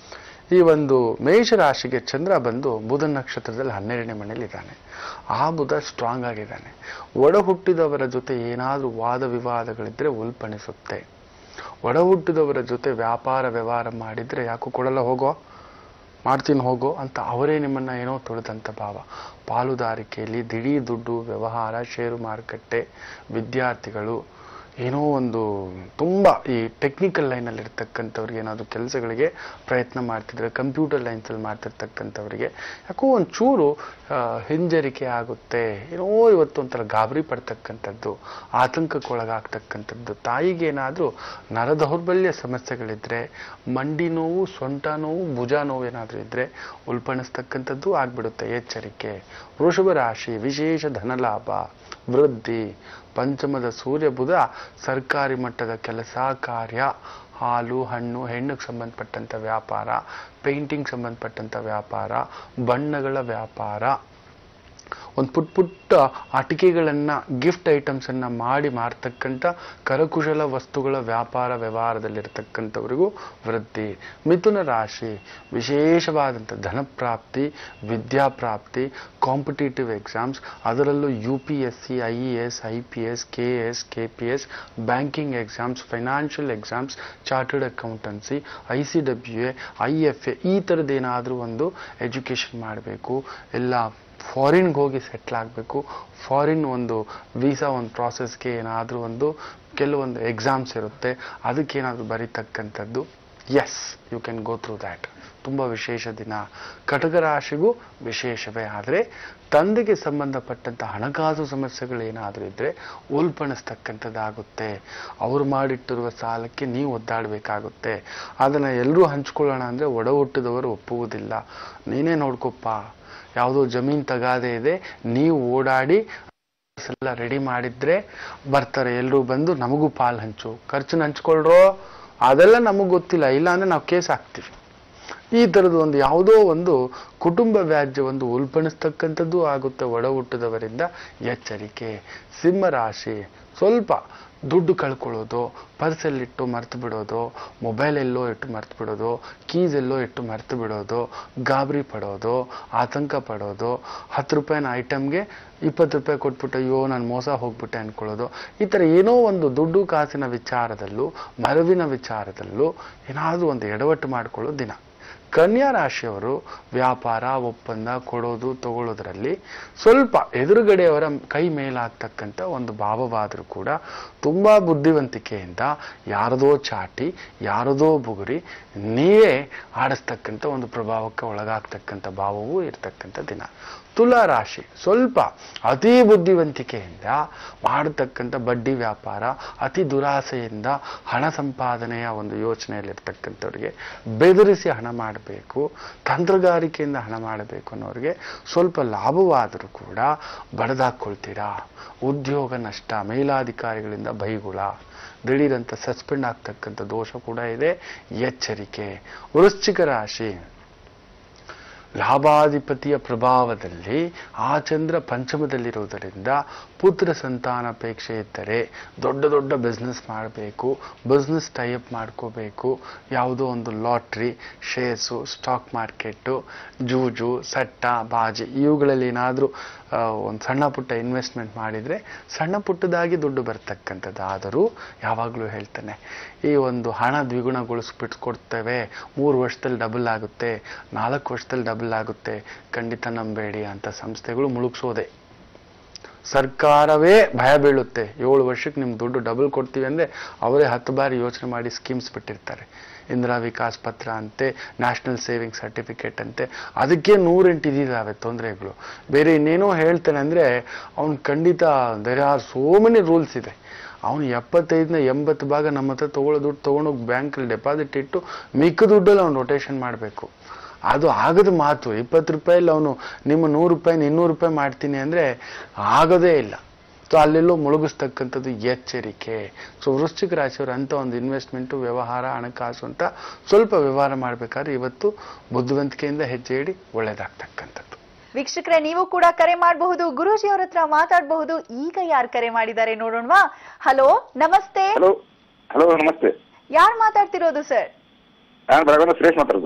S3: ಈ ಒಂದು ಮೇಷರಾಶಿಗೆ ಚಂದ್ರ ಬಂದು ಬುಧ ನಕ್ಷತ್ರದಲ್ಲಿ ಹನ್ನೆರಡನೇ ಮನೇಲಿ ಇದ್ದಾನೆ ಆ ಬುಧ ಸ್ಟ್ರಾಂಗ್ ಆಗಿದ್ದಾನೆ ಒಡ ಹುಟ್ಟಿದವರ ಜೊತೆ ಏನಾದರೂ ವಾದ ವಿವಾದಗಳಿದ್ರೆ ಉಲ್ಪಣಿಸುತ್ತೆ ಒಡ ಹುಟ್ಟಿದವರ ಜೊತೆ ವ್ಯಾಪಾರ ವ್ಯವಹಾರ ಮಾಡಿದ್ರೆ ಯಾಕೋ ಕೊಡಲ್ಲ ಹೋಗೋ ಮಾಡ್ತೀನಿ ಹೋಗೋ ಅಂತ ಅವರೇ ನಿಮ್ಮನ್ನ ಏನೋ ತೊಳೆದಂಥ ಭಾವ ಪಾಲುದಾರಿಕೆಯಲ್ಲಿ ದಿಢೀರ್ ದುಡ್ಡು ವ್ಯವಹಾರ ಷೇರು ಮಾರುಕಟ್ಟೆ ವಿದ್ಯಾರ್ಥಿಗಳು ಏನೋ ಒಂದು ತುಂಬ ಈ ಟೆಕ್ನಿಕಲ್ ಲೈನಲ್ಲಿ ಇರ್ತಕ್ಕಂಥವ್ರಿಗೆ ಏನಾದರೂ ಕೆಲಸಗಳಿಗೆ ಪ್ರಯತ್ನ ಮಾಡ್ತಿದ್ರೆ ಕಂಪ್ಯೂಟರ್ ಲೈನ್ಸಲ್ಲಿ ಮಾಡ್ತಿರ್ತಕ್ಕಂಥವ್ರಿಗೆ ಯಾಕೋ ಒಂದು ಚೂರು ಆ, ಹಿಂಜರಿಕೆ ಆಗುತ್ತೆ ಏನೋ ಇವತ್ತು ಒಂಥರ ಗಾಬರಿ ಪಡ್ತಕ್ಕಂಥದ್ದು ಆತಂಕಕ್ಕೊಳಗಾಗ್ತಕ್ಕಂಥದ್ದು ತಾಯಿಗೆ ಏನಾದರೂ ನರದೌರ್ಬಲ್ಯ ಸಮಸ್ಯೆಗಳಿದ್ರೆ ಮಂಡಿ ನೋವು ಸೊಂಟ ನೋವು ಭುಜ ನೋವು ಏನಾದರೂ ಇದ್ರೆ ಉಲ್ಪಣಿಸ್ತಕ್ಕಂಥದ್ದು ಆಗ್ಬಿಡುತ್ತೆ ಎಚ್ಚರಿಕೆ ವೃಷಭ ರಾಶಿ ವಿಶೇಷ ಧನಲಾಭ ವೃದ್ಧಿ ಪಂಚಮದ ಸೂರ್ಯ ಬುಧ ಸರ್ಕಾರಿ ಮಟ್ಟದ ಕೆಲಸ ಕಾರ್ಯ ಹಾಲು ಹಣ್ಣು ಹೆಣ್ಣಿಗೆ ಸಂಬಂಧಪಟ್ಟಂಥ ವ್ಯಾಪಾರ ಪೇಂಟಿಂಗ್ ಸಂಬಂಧಪಟ್ಟಂಥ ವ್ಯಾಪಾರ ಬಣ್ಣಗಳ ವ್ಯಾಪಾರ ಒಂದು ಪುಟ್ ಪುಟ್ಟ ಆಟಿಕೆಗಳನ್ನು ಗಿಫ್ಟ್ ಐಟಮ್ಸನ್ನು ಮಾಡಿ ಮಾರ್ತಕ್ಕಂಥ ಕರಕುಶಲ ವಸ್ತುಗಳ ವ್ಯಾಪಾರ ವ್ಯವಹಾರದಲ್ಲಿರ್ತಕ್ಕಂಥವರಿಗೂ ವೃದ್ಧಿ ಮಿಥುನ ರಾಶಿ ವಿಶೇಷವಾದಂಥ ಧನಪ್ರಾಪ್ತಿ ವಿದ್ಯಾಪ್ರಾಪ್ತಿ ಕಾಂಪಿಟೇಟಿವ್ ಎಕ್ಸಾಮ್ಸ್ ಅದರಲ್ಲೂ U P S C I E S I P S K S K P S banking exams financial exams chartered accountancy I C W A I F A ಈ ಥರದ್ದೇನಾದರೂ ಒಂದು ಎಜುಕೇಷನ್ ಮಾಡಬೇಕು ಎಲ್ಲ ಫಾರಿನ್ಗೆ ಹೋಗಿ settle ಆಗಬೇಕು foreign ಒಂದು visa ಒಂದು ಪ್ರಾಸೆಸ್ಗೆ ಏನಾದರೂ ಒಂದು ಕೆಲವೊಂದು ಎಕ್ಸಾಮ್ಸ್ ಇರುತ್ತೆ ಅದಕ್ಕೇನಾದರೂ ಬರೀತಕ್ಕಂಥದ್ದು yes you can go through that ತುಂಬ ವಿಶೇಷ ದಿನ ಕಟಕ ರಾಶಿಗೂ ವಿಶೇಷವೇ ಆದರೆ ತಂದೆಗೆ ಸಂಬಂಧಪಟ್ಟಂಥ ಹಣಕಾಸು ಸಮಸ್ಯೆಗಳು ಏನಾದರೂ ಇದ್ದರೆ ಉಲ್ಪಣಿಸ್ತಕ್ಕಂಥದ್ದಾಗುತ್ತೆ ಅವರು ಮಾಡಿಟ್ಟಿರುವ ಸಾಲಕ್ಕೆ ನೀವು ಒದ್ದಾಡಬೇಕಾಗುತ್ತೆ ಅದನ್ನು ಎಲ್ಲರೂ ಹಂಚ್ಕೊಳ್ಳೋಣ ಅಂದರೆ ಒಡ ಹುಟ್ಟಿದವರು ಒಪ್ಪುವುದಿಲ್ಲ ನೀನೇ ನೋಡ್ಕೊಪ್ಪ ಯಾವುದೋ ಜಮೀನ್ ತಗಾದೆ ಇದೆ ನೀವು ಓಡಾಡಿ ಎಲ್ಲ ರೆಡಿ ಮಾಡಿದ್ರೆ ಬರ್ತಾರೆ ಎಲ್ಲರೂ ಬಂದು ನಮಗೂ ಪಾಲ್ ಹಂಚು ಖರ್ಚನ್ನ ಹಂಚ್ಕೊಳ್ರೋ ಅದೆಲ್ಲ ನಮಗೆ ಗೊತ್ತಿಲ್ಲ ಇಲ್ಲ ಅಂದ್ರೆ ನಾವು ಕೇಸ್ ಹಾಕ್ತೀವಿ ಈ ಥರದ್ದು ಒಂದು ಯಾವುದೋ ಒಂದು ಕುಟುಂಬ ವ್ಯಾಜ್ಯ ಒಂದು ಉಲ್ಪಣಿಸ್ತಕ್ಕಂಥದ್ದು ಆಗುತ್ತೆ ಒಡ ಹುಟ್ಟಿದವರಿಂದ ಎಚ್ಚರಿಕೆ ಸಿಂಹರಾಶಿ ಸ್ವಲ್ಪ ದುಡ್ಡು ಕಳ್ಕೊಳ್ಳೋದು ಪರ್ಸಲ್ಲಿಟ್ಟು ಮರ್ತು ಬಿಡೋದು ಮೊಬೈಲ್ ಎಲ್ಲೋ ಇಟ್ಟು ಮರ್ತು ಬಿಡೋದು ಕೀಸ್ ಎಲ್ಲೋ ಇಟ್ಟು ಮರ್ತು ಬಿಡೋದು ಗಾಬರಿ ಪಡೋದು ಆತಂಕ ಪಡೋದು ಹತ್ತು ರೂಪಾಯಿನ ಐಟಮ್ಗೆ ಇಪ್ಪತ್ತು ರೂಪಾಯಿ ಕೊಟ್ಬಿಟ್ಟು ಅಯ್ಯೋ ನಾನು ಮೋಸ ಹೋಗ್ಬಿಟ್ಟೆ ಅನ್ಕೊಳ್ಳೋದು ಈ ಥರ ಏನೋ ಒಂದು ದುಡ್ಡು ಕಾಸಿನ ವಿಚಾರದಲ್ಲೂ ಮರವಿನ ವಿಚಾರದಲ್ಲೂ ಏನಾದರೂ ಒಂದು ಎಡವಟ್ಟು ಮಾಡ್ಕೊಳ್ಳೋ ದಿನ ಕನ್ಯಾ ರಾಶಿಯವರು ವ್ಯಾಪಾರ ಒಪ್ಪಂದ ಕೊಡೋದು ತಗೊಳ್ಳೋದ್ರಲ್ಲಿ ಸ್ವಲ್ಪ ಎದುರುಗಡೆಯವರ ಕೈ ಮೇಲಾಗ್ತಕ್ಕಂಥ ಒಂದು ಭಾವವಾದರೂ ಕೂಡ ತುಂಬ ಬುದ್ಧಿವಂತಿಕೆಯಿಂದ ಯಾರದೋ ಚಾಟಿ ಯಾರದೋ ಬುಗುರಿ ನೀವೇ ಆಡಿಸ್ತಕ್ಕಂಥ ಒಂದು ಪ್ರಭಾವಕ್ಕೆ ಒಳಗಾಗ್ತಕ್ಕಂಥ ಭಾವವೂ ಇರ್ತಕ್ಕಂಥ ದಿನ ತುಲಾ ರಾಶಿ ಸ್ವಲ್ಪ ಅತಿ ಬುದ್ಧಿವಂತಿಕೆಯಿಂದ ಮಾಡತಕ್ಕಂಥ ಬಡ್ಡಿ ವ್ಯಾಪಾರ ಅತಿ ದುರಾಸೆಯಿಂದ ಹಣ ಸಂಪಾದನೆಯ ಒಂದು ಯೋಚನೆಯಲ್ಲಿರ್ತಕ್ಕಂಥವ್ರಿಗೆ ಬೆದರಿಸಿ ಹಣ ಮಾಡಬೇಕು ತಂತ್ರಗಾರಿಕೆಯಿಂದ ಹಣ ಮಾಡಬೇಕು ಅನ್ನೋರಿಗೆ ಸ್ವಲ್ಪ ಲಾಭವಾದರೂ ಕೂಡ ಬಡದಾಕೊಳ್ತೀರಾ ಉದ್ಯೋಗ ನಷ್ಟ ಮೇಲಾಧಿಕಾರಿಗಳಿಂದ ಬೈಗುಳ ದಿಢೀರಂತ ಸಸ್ಪೆಂಡ್ ಆಗ್ತಕ್ಕಂಥ ದೋಷ ಕೂಡ ಇದೆ ಎಚ್ಚರಿಕೆ ವೃಶ್ಚಿಕ ರಾಶಿ ಲಾಭಾಧಿಪತಿಯ ಪ್ರಭಾವದಲ್ಲಿ ಆ ಚಂದ್ರ ಪಂಚಮದಲ್ಲಿರುವುದರಿಂದ ಪುತ್ರ ಸಂತಾನಾಪೇಕ್ಷೆ ಇದ್ದರೆ ದೊಡ್ಡ ದೊಡ್ಡ ಬಿಸ್ನೆಸ್ ಮಾಡಬೇಕು ಬಿಸ್ನೆಸ್ ಟೈಅಪ್ ಮಾಡ್ಕೋಬೇಕು ಯಾವುದೋ ಒಂದು ಲಾಟ್ರಿ ಶೇರ್ಸು ಸ್ಟಾಕ್ ಮಾರ್ಕೆಟು ಜೂಜು ಸಟ್ಟ ಬಾಜಿ ಇವುಗಳಲ್ಲಿ ಏನಾದರೂ ಒಂದು ಸಣ್ಣ ಪುಟ್ಟ ಇನ್ವೆಸ್ಟ್ಮೆಂಟ್ ಮಾಡಿದರೆ ಸಣ್ಣ ಪುಟ್ಟದಾಗಿ ದುಡ್ಡು ಬರ್ತಕ್ಕಂಥದ್ದು ಆದರೂ ಯಾವಾಗಲೂ ಹೇಳ್ತಾನೆ ಈ ಒಂದು ಹಣ ದ್ವಿಗುಣಗೊಳಿಸ್ಬಿಟ್ಕೊಡ್ತೇವೆ ಮೂರು ವರ್ಷದಲ್ಲಿ ಡಬಲ್ ಆಗುತ್ತೆ ನಾಲ್ಕು ವರ್ಷದಲ್ಲಿ ಡಬಲ್ ಆಗುತ್ತೆ ಖಂಡಿತ ನಂಬೇಡಿ ಅಂತ ಸಂಸ್ಥೆಗಳು ಮುಳುಗ್ಸೋದೆ ಸರ್ಕಾರವೇ ಭಯ ಬೀಳುತ್ತೆ ಏಳು ವರ್ಷಕ್ಕೆ ನಿಮ್ಮ ದುಡ್ಡು ಡಬಲ್ ಕೊಡ್ತೀವಿ ಅಂದರೆ ಅವರೇ ಹತ್ತು ಬಾರಿ ಯೋಚನೆ ಮಾಡಿ ಸ್ಕೀಮ್ಸ್ ಬಿಟ್ಟಿರ್ತಾರೆ ಇಂದಿರಾ ವಿಕಾಸ್ ಪತ್ರ ಅಂತೆ ನ್ಯಾಷನಲ್ ಸೇವಿಂಗ್ ಸರ್ಟಿಫಿಕೇಟ್ ಅಂತೆ ಅದಕ್ಕೆ ನೂರೆಂಟು ಇದಿದ್ದಾವೆ ತೊಂದರೆಗಳು ಬೇರೆ ಇನ್ನೇನೋ ಹೇಳ್ತಾನೆ ಅಂದರೆ ಅವ್ನು ಖಂಡಿತ there are so many rules ಇದೆ ಅವನು ಎಪ್ಪತ್ತೈದನ ಎಂಬತ್ತು ಭಾಗ ನಮ್ಮ ಹತ್ರ ತೊಗೊಳ್ಳೋ ದುಡ್ಡು ತೊಗೊಂಡೋಗಿ ಬ್ಯಾಂಕಲ್ಲಿ ಡೆಪಾಸಿಟ್ ಇಟ್ಟು ಮಿಕ್ಕ ದುಡ್ಡಲ್ಲಿ ಅವ್ನು ರೊಟೇಷನ್ ಮಾಡಬೇಕು ಅದು ಆಗದ ಮಾತು ಇಪ್ಪತ್ತು ರೂಪಾಯಲ್ಲಿ ಅವನು ನಿಮ್ಮ ನೂರು ರೂಪಾಯಿನ ಇನ್ನೂರು ರೂಪಾಯಿ ಮಾಡ್ತೀನಿ ಅಂದರೆ ಆಗೋದೇ ಇಲ್ಲ ಸೊ ಅಲ್ಲೆಲ್ಲೋ ಮುಳುಗಿಸ್ತಕ್ಕಂಥದ್ದು ಎಚ್ಚರಿಕೆ ಸೊ ವೃಶ್ಚಿಕ ರಾಶಿಯವರು ಅಂಥ ಒಂದು ಇನ್ವೆಸ್ಟ್ಮೆಂಟು ವ್ಯವಹಾರ ಹಣಕಾಸು ಅಂತ ಸ್ವಲ್ಪ ವ್ಯವಹಾರ ಮಾಡಬೇಕಾದ್ರೆ ಇವತ್ತು ಬುದ್ಧಿವಂತಿಕೆಯಿಂದ ಹೆಜ್ಜೆ ಇಡಿ ಒಳ್ಳೇದಾಗ್ತಕ್ಕಂಥದ್ದು
S2: ವೀಕ್ಷಕರೇ ನೀವು ಕೂಡ ಕರೆ ಮಾಡಬಹುದು ಗುರೂಜಿ ಅವ್ರ ಹತ್ರ ಮಾತಾಡಬಹುದು ಈಗ ಯಾರು ಕರೆ ಮಾಡಿದ್ದಾರೆ ನೋಡೋಣವಾ ಹಲೋ ನಮಸ್ತೆ
S5: ಹಲೋ ಹಲೋ ನಮಸ್ತೆ
S2: ಯಾರು ಮಾತಾಡ್ತಿರೋದು ಸರ್
S5: ನಾನು ಬೆಳಗಾವಿ ಸುರೇಶ್ ಮಾತಾಡ್ತಾನೆ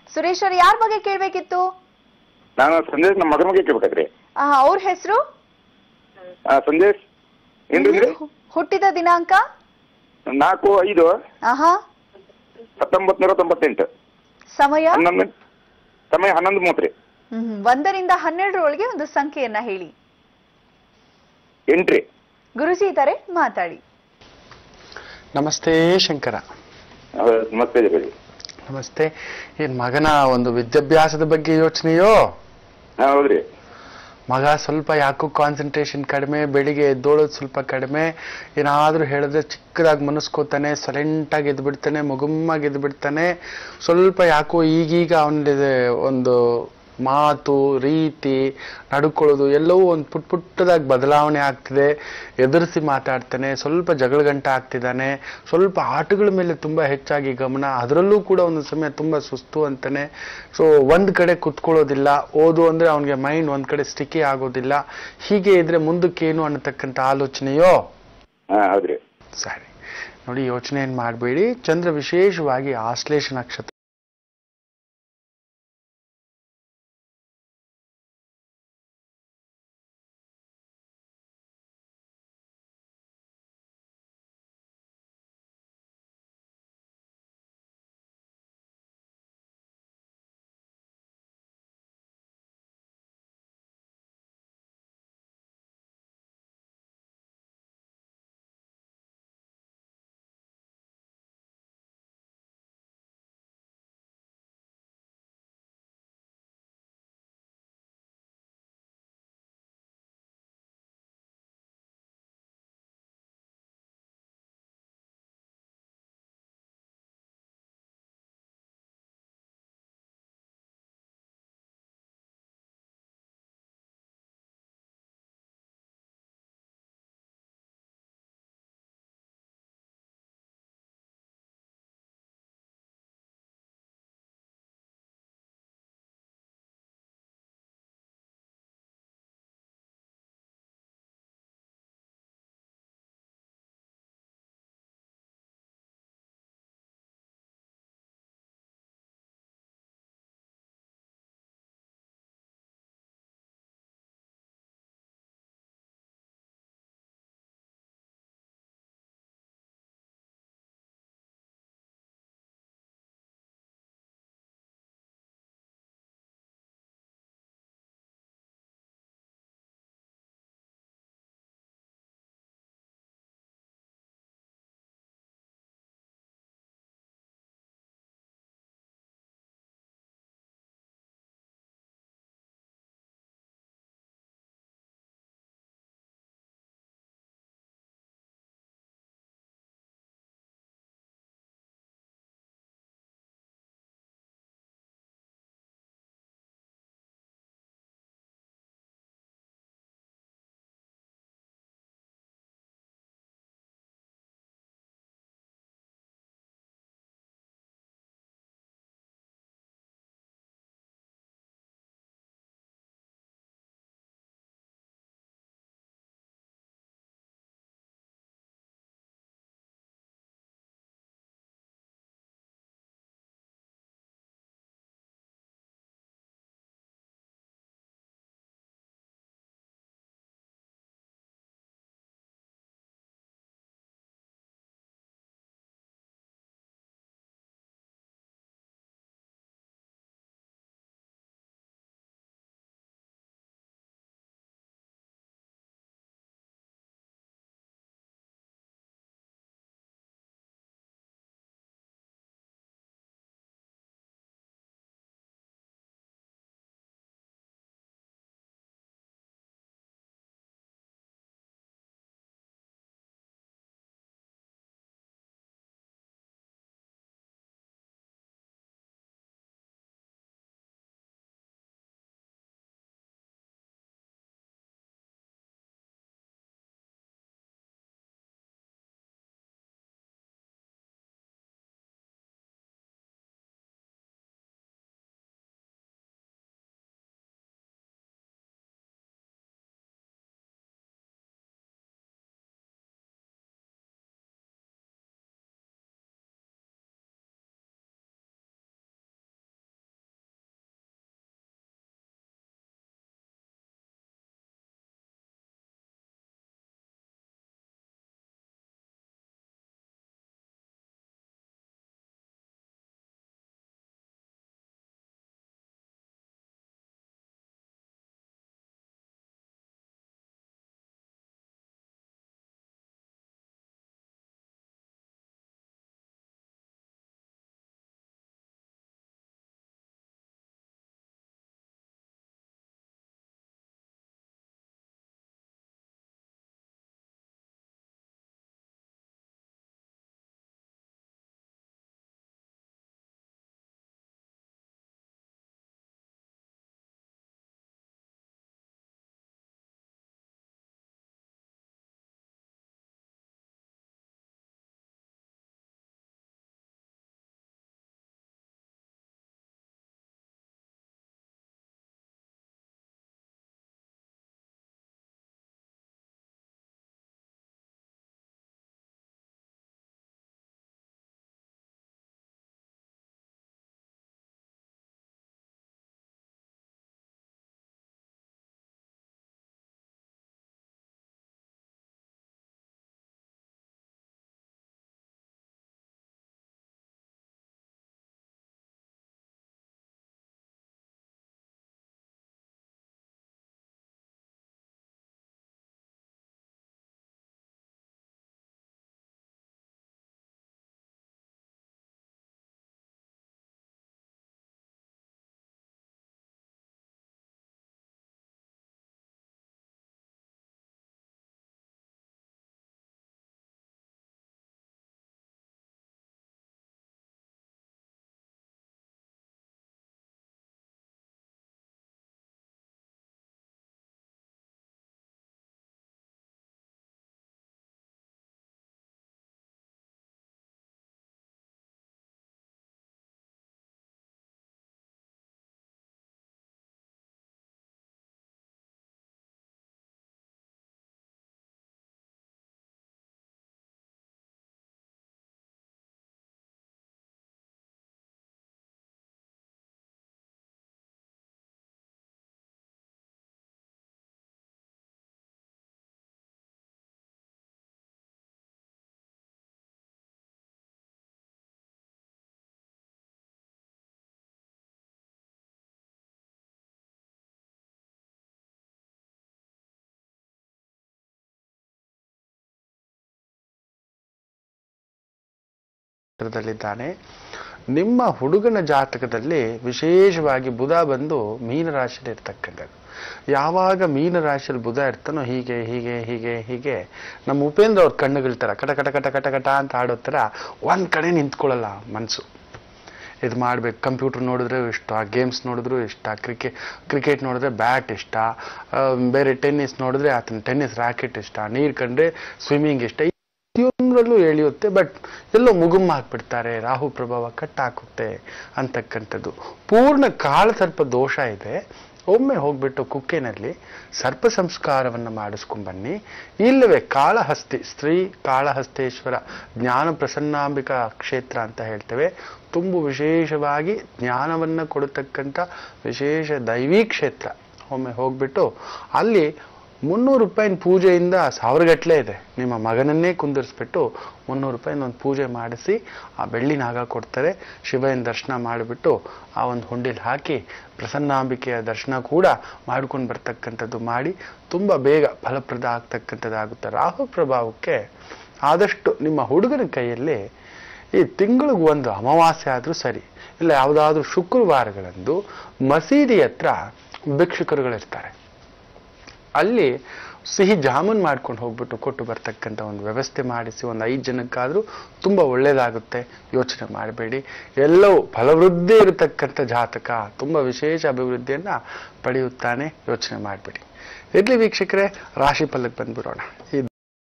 S2: ಸುರೇಶ್ ಅವ್ರ ಯಾರ ಬಗ್ಗೆ ಕೇಳ್ಬೇಕಿತ್ತು
S5: ನಾನು ಸಂದೇಶ್ ನಮ್ಮ ಮಗನ ಬಗ್ಗೆ ಕೇಳ್ಬೇಕಾದ್ರಿ
S2: ಆ, ಅವ್ರ ಹೆಸರು
S5: ಆ, ಸಂದೇಶ್ ಏನ್ರಿ
S2: ಹುಟ್ಟಿದ ದಿನಾಂಕ
S5: ನಾಲ್ಕು ಐದು
S2: ಆಹಾ
S5: ಹತ್ತೊಂಬತ್ ನೂರ ತೊಂಬತ್ತೆಂಟು
S2: ಸಮಯ
S5: ಹನ್ನೊಂದು ಸಮಯ ಹನ್ನೊಂದು ಮೂವತ್ತು ರೀ
S2: ಹ್ಮ್ ಹ್ಮ್. ಒಂದರಿಂದ ಹನ್ನೆರಡರೊಳಗೆ ಒಂದು ಸಂಖ್ಯೆಯನ್ನ ಹೇಳಿ
S5: ಎಂಟ್ರಿ
S2: ಗುರುಜಿ ಇದ್ದಾರೆ ಮಾತಾಡಿ
S3: ನಮಸ್ತೆ ಶಂಕರ
S5: ನಮಸ್ತೆ ಜಗಜಿ
S3: ನಮಸ್ತೆ ಏನ್ ಮಗನ ಒಂದು ವಿದ್ಯಾಭ್ಯಾಸದ ಬಗ್ಗೆ ಯೋಚನೆಯೋ
S5: ಹಾ ಹೌದ್ರಿ
S3: ಮಗ ಸ್ವಲ್ಪ ಯಾಕೋ ಕಾನ್ಸಂಟ್ರೇಷನ್ ಕಡಿಮೆ ಬೆಳಿಗ್ಗೆ ಎದ್ದೋಳೋದು ಸ್ವಲ್ಪ ಕಡಿಮೆ ಏನಾದರೂ ಹೇಳಿದ್ರೆ ಚಿಕ್ಕದಾಗಿ ಮನಸ್ಕೋತಾನೆ ಸೈಲೆಂಟಾಗಿ ಎದ್ಬಿಡ್ತಾನೆ ಮುಗುಮ್ಮಾಗಿ ಎದ್ಬಿಡ್ತಾನೆ ಸ್ವಲ್ಪ ಯಾಕೋ ಈಗೀಗ ಅವನಿಗೆ ಒಂದು ಮಾತು ರೀತಿ ನಡ್ಕೊಳ್ಳೋದು ಎಲ್ಲವೂ ಒಂದು ಪುಟ್ ಪುಟ್ಟದಾಗಿ ಬದಲಾವಣೆ ಆಗ್ತಿದೆ ಎದುರಿಸಿ ಮಾತಾಡ್ತಾನೆ ಸ್ವಲ್ಪ ಜಗಳಗಂಟ ಆಗ್ತಿದ್ದಾನೆ ಸ್ವಲ್ಪ ಆಟಗಳ ಮೇಲೆ ತುಂಬ ಹೆಚ್ಚಾಗಿ ಗಮನ ಅದರಲ್ಲೂ ಕೂಡ ಒಂದು ಸಮಯ ತುಂಬ ಸುಸ್ತು ಅಂತಾನೆ ಸೊ ಒಂದು ಕಡೆ ಕುತ್ಕೊಳ್ಳೋದಿಲ್ಲ ಓದು ಅಂದರೆ ಅವನಿಗೆ ಮೈಂಡ್ ಒಂದು ಕಡೆ ಸ್ಟಿಕ್ಕಿ ಆಗೋದಿಲ್ಲ ಹೀಗೆ ಇದ್ರೆ ಮುಂದಕ್ಕೇನು ಅನ್ನತಕ್ಕಂಥ ಆಲೋಚನೆಯೋ
S5: ಹಾ ಹೌದ್ರಿ
S3: ಸರಿ ನೋಡಿ ಯೋಚನೆ ಏನು ಮಾಡಬೇಡಿ ಚಂದ್ರ ವಿಶೇಷವಾಗಿ ಆಶ್ಲೇಷ ನಕ್ಷತ್ರ ಕ್ಷೇತ್ರದಲ್ಲಿದ್ದಾನೆ ನಿಮ್ಮ ಹುಡುಗನ ಜಾತಕದಲ್ಲಿ ವಿಶೇಷವಾಗಿ ಬುಧ ಬಂದು ಮೀನರಾಶಿಯಲ್ಲಿ ಇರ್ತಕ್ಕಂಥದ್ದು ಯಾವಾಗ ಮೀನರಾಶಿಯಲ್ಲಿ ಬುಧ ಇರ್ತಾನೋ ಹೀಗೆ ಹೀಗೆ ಹೀಗೆ ಹೀಗೆ ನಮ್ಮ ಉಪೇಂದ್ರ ಅವ್ರ ಕಣ್ಣುಗಳ ಥರ ಕಟ ಕಟ ಕಟ ಕಟ ಕಟ ಅಂತ ಆಡೋ ಥರ ಒಂದು ಕಡೆ ನಿಂತ್ಕೊಳ್ಳಲ್ಲ ಮನಸ್ಸು ಇದು ಮಾಡ್ಬೇಕು ಕಂಪ್ಯೂಟರ್ ನೋಡಿದ್ರೆ ಇಷ್ಟ ಗೇಮ್ಸ್ ನೋಡಿದ್ರು ಇಷ್ಟ ಕ್ರಿಕೆಟ್ ಕ್ರಿಕೆಟ್ ನೋಡಿದ್ರೆ ಬ್ಯಾಟ್ ಇಷ್ಟ ಆ, ಬೇರೆ ಟೆನ್ನಿಸ್ ನೋಡಿದ್ರೆ ಆತನ ಟೆನ್ನಿಸ್ ರ್ಯಾಕೆಟ್ ಇಷ್ಟ ನೀರು ಕಂಡ್ರೆ ಸ್ವಿಮ್ಮಿಂಗ್ ಇಷ್ಟ ಪ್ರತಿಯೊಂದರಲ್ಲೂ ಎಳೆಯುತ್ತೆ ಬಟ್ ಎಲ್ಲೋ ಮುಗುಮ್ಮ ಹಾಕ್ಬಿಡ್ತಾರೆ ರಾಹು ಪ್ರಭಾವ ಕಟ್ ಹಾಕುತ್ತೆ ಅಂತಕ್ಕಂಥದ್ದು ಪೂರ್ಣ ಕಾಳಸರ್ಪ ದೋಷ ಇದೆ ಒಮ್ಮೆ ಹೋಗ್ಬಿಟ್ಟು ಕುಕ್ಕೆನಲ್ಲಿ ಸರ್ಪ ಸಂಸ್ಕಾರವನ್ನು ಮಾಡಿಸ್ಕೊಂಡ್ಬನ್ನಿ ಇಲ್ಲವೇ ಕಾಳಹಸ್ತಿ ಸ್ತ್ರೀ ಕಾಳಹಸ್ತೇಶ್ವರ ಜ್ಞಾನ ಪ್ರಸನ್ನಾಂಬಿಕಾ ಕ್ಷೇತ್ರ ಅಂತ ಹೇಳ್ತೇವೆ ತುಂಬ ವಿಶೇಷವಾಗಿ ಜ್ಞಾನವನ್ನು ಕೊಡತಕ್ಕಂಥ ವಿಶೇಷ ದೈವಿ ಕ್ಷೇತ್ರ ಒಮ್ಮೆ ಹೋಗ್ಬಿಟ್ಟು ಅಲ್ಲಿ ಮುನ್ನೂರು ರೂಪಾಯಿನ ಪೂಜೆಯಿಂದ ಸಾವಿರಗಟ್ಟಲೆ ಇದೆ ನಿಮ್ಮ ಮಗನನ್ನೇ ಕುಂದಿರಿಸ್ಬಿಟ್ಟು ಮುನ್ನೂರು ರೂಪಾಯಿನ ಒಂದು ಪೂಜೆ ಮಾಡಿಸಿ ಆ ಬೆಳ್ಳಿ ನಾಗ ಕೊಡ್ತಾರೆ ಶಿವನ ದರ್ಶನ ಮಾಡಿಬಿಟ್ಟು ಆ ಒಂದು ಹುಂಡಿಲಿ ಹಾಕಿ ಪ್ರಸನ್ನಾಂಬಿಕೆಯ ದರ್ಶನ ಕೂಡ ಮಾಡ್ಕೊಂಡು ಬರ್ತಕ್ಕಂಥದ್ದು ಮಾಡಿ ತುಂಬ ಬೇಗ ಫಲಪ್ರದ ಆಗ್ತಕ್ಕಂಥದ್ದಾಗುತ್ತೆ ರಾಹು ಪ್ರಭಾವಕ್ಕೆ ಆದಷ್ಟು ನಿಮ್ಮ ಹುಡುಗನ ಕೈಯಲ್ಲಿ ಈ ತಿಂಗಳಿಗೆ ಒಂದು ಅಮಾವಾಸ್ಯೆ ಆದರೂ ಸರಿ ಇಲ್ಲ ಯಾವುದಾದ್ರೂ ಶುಕ್ರವಾರಗಳಂದು ಮಸೀದಿ ಹತ್ರ ಭಿಕ್ಷುಕರುಗಳಿರ್ತಾರೆ ಅಲ್ಲಿ ಸಿಹಿ ಜಾಮೂನ್ ಮಾಡ್ಕೊಂಡು ಹೋಗ್ಬಿಟ್ಟು ಕೊಟ್ಟು ಬರ್ತಕ್ಕಂಥ ಒಂದು ವ್ಯವಸ್ಥೆ ಮಾಡಿಸಿ ಒಂದು ಐದು ಜನಕ್ಕಾದರೂ ತುಂಬ ಒಳ್ಳೆಯದಾಗುತ್ತೆ ಯೋಚನೆ ಮಾಡಬೇಡಿ ಎಲ್ಲವೂ ಫಲವೃದ್ಧಿ ಇರತಕ್ಕಂಥ ಜಾತಕ ತುಂಬ ವಿಶೇಷ ಅಭಿವೃದ್ಧಿಯನ್ನು ಪಡೆಯುತ್ತಾನೆ ಯೋಚನೆ ಮಾಡಬೇಡಿ ಇರ್ಲಿ ವೀಕ್ಷಕರೇ ರಾಶಿ ಫಲಕ್ಕೆ ಬಂದ್ಬಿಡೋಣ ಈ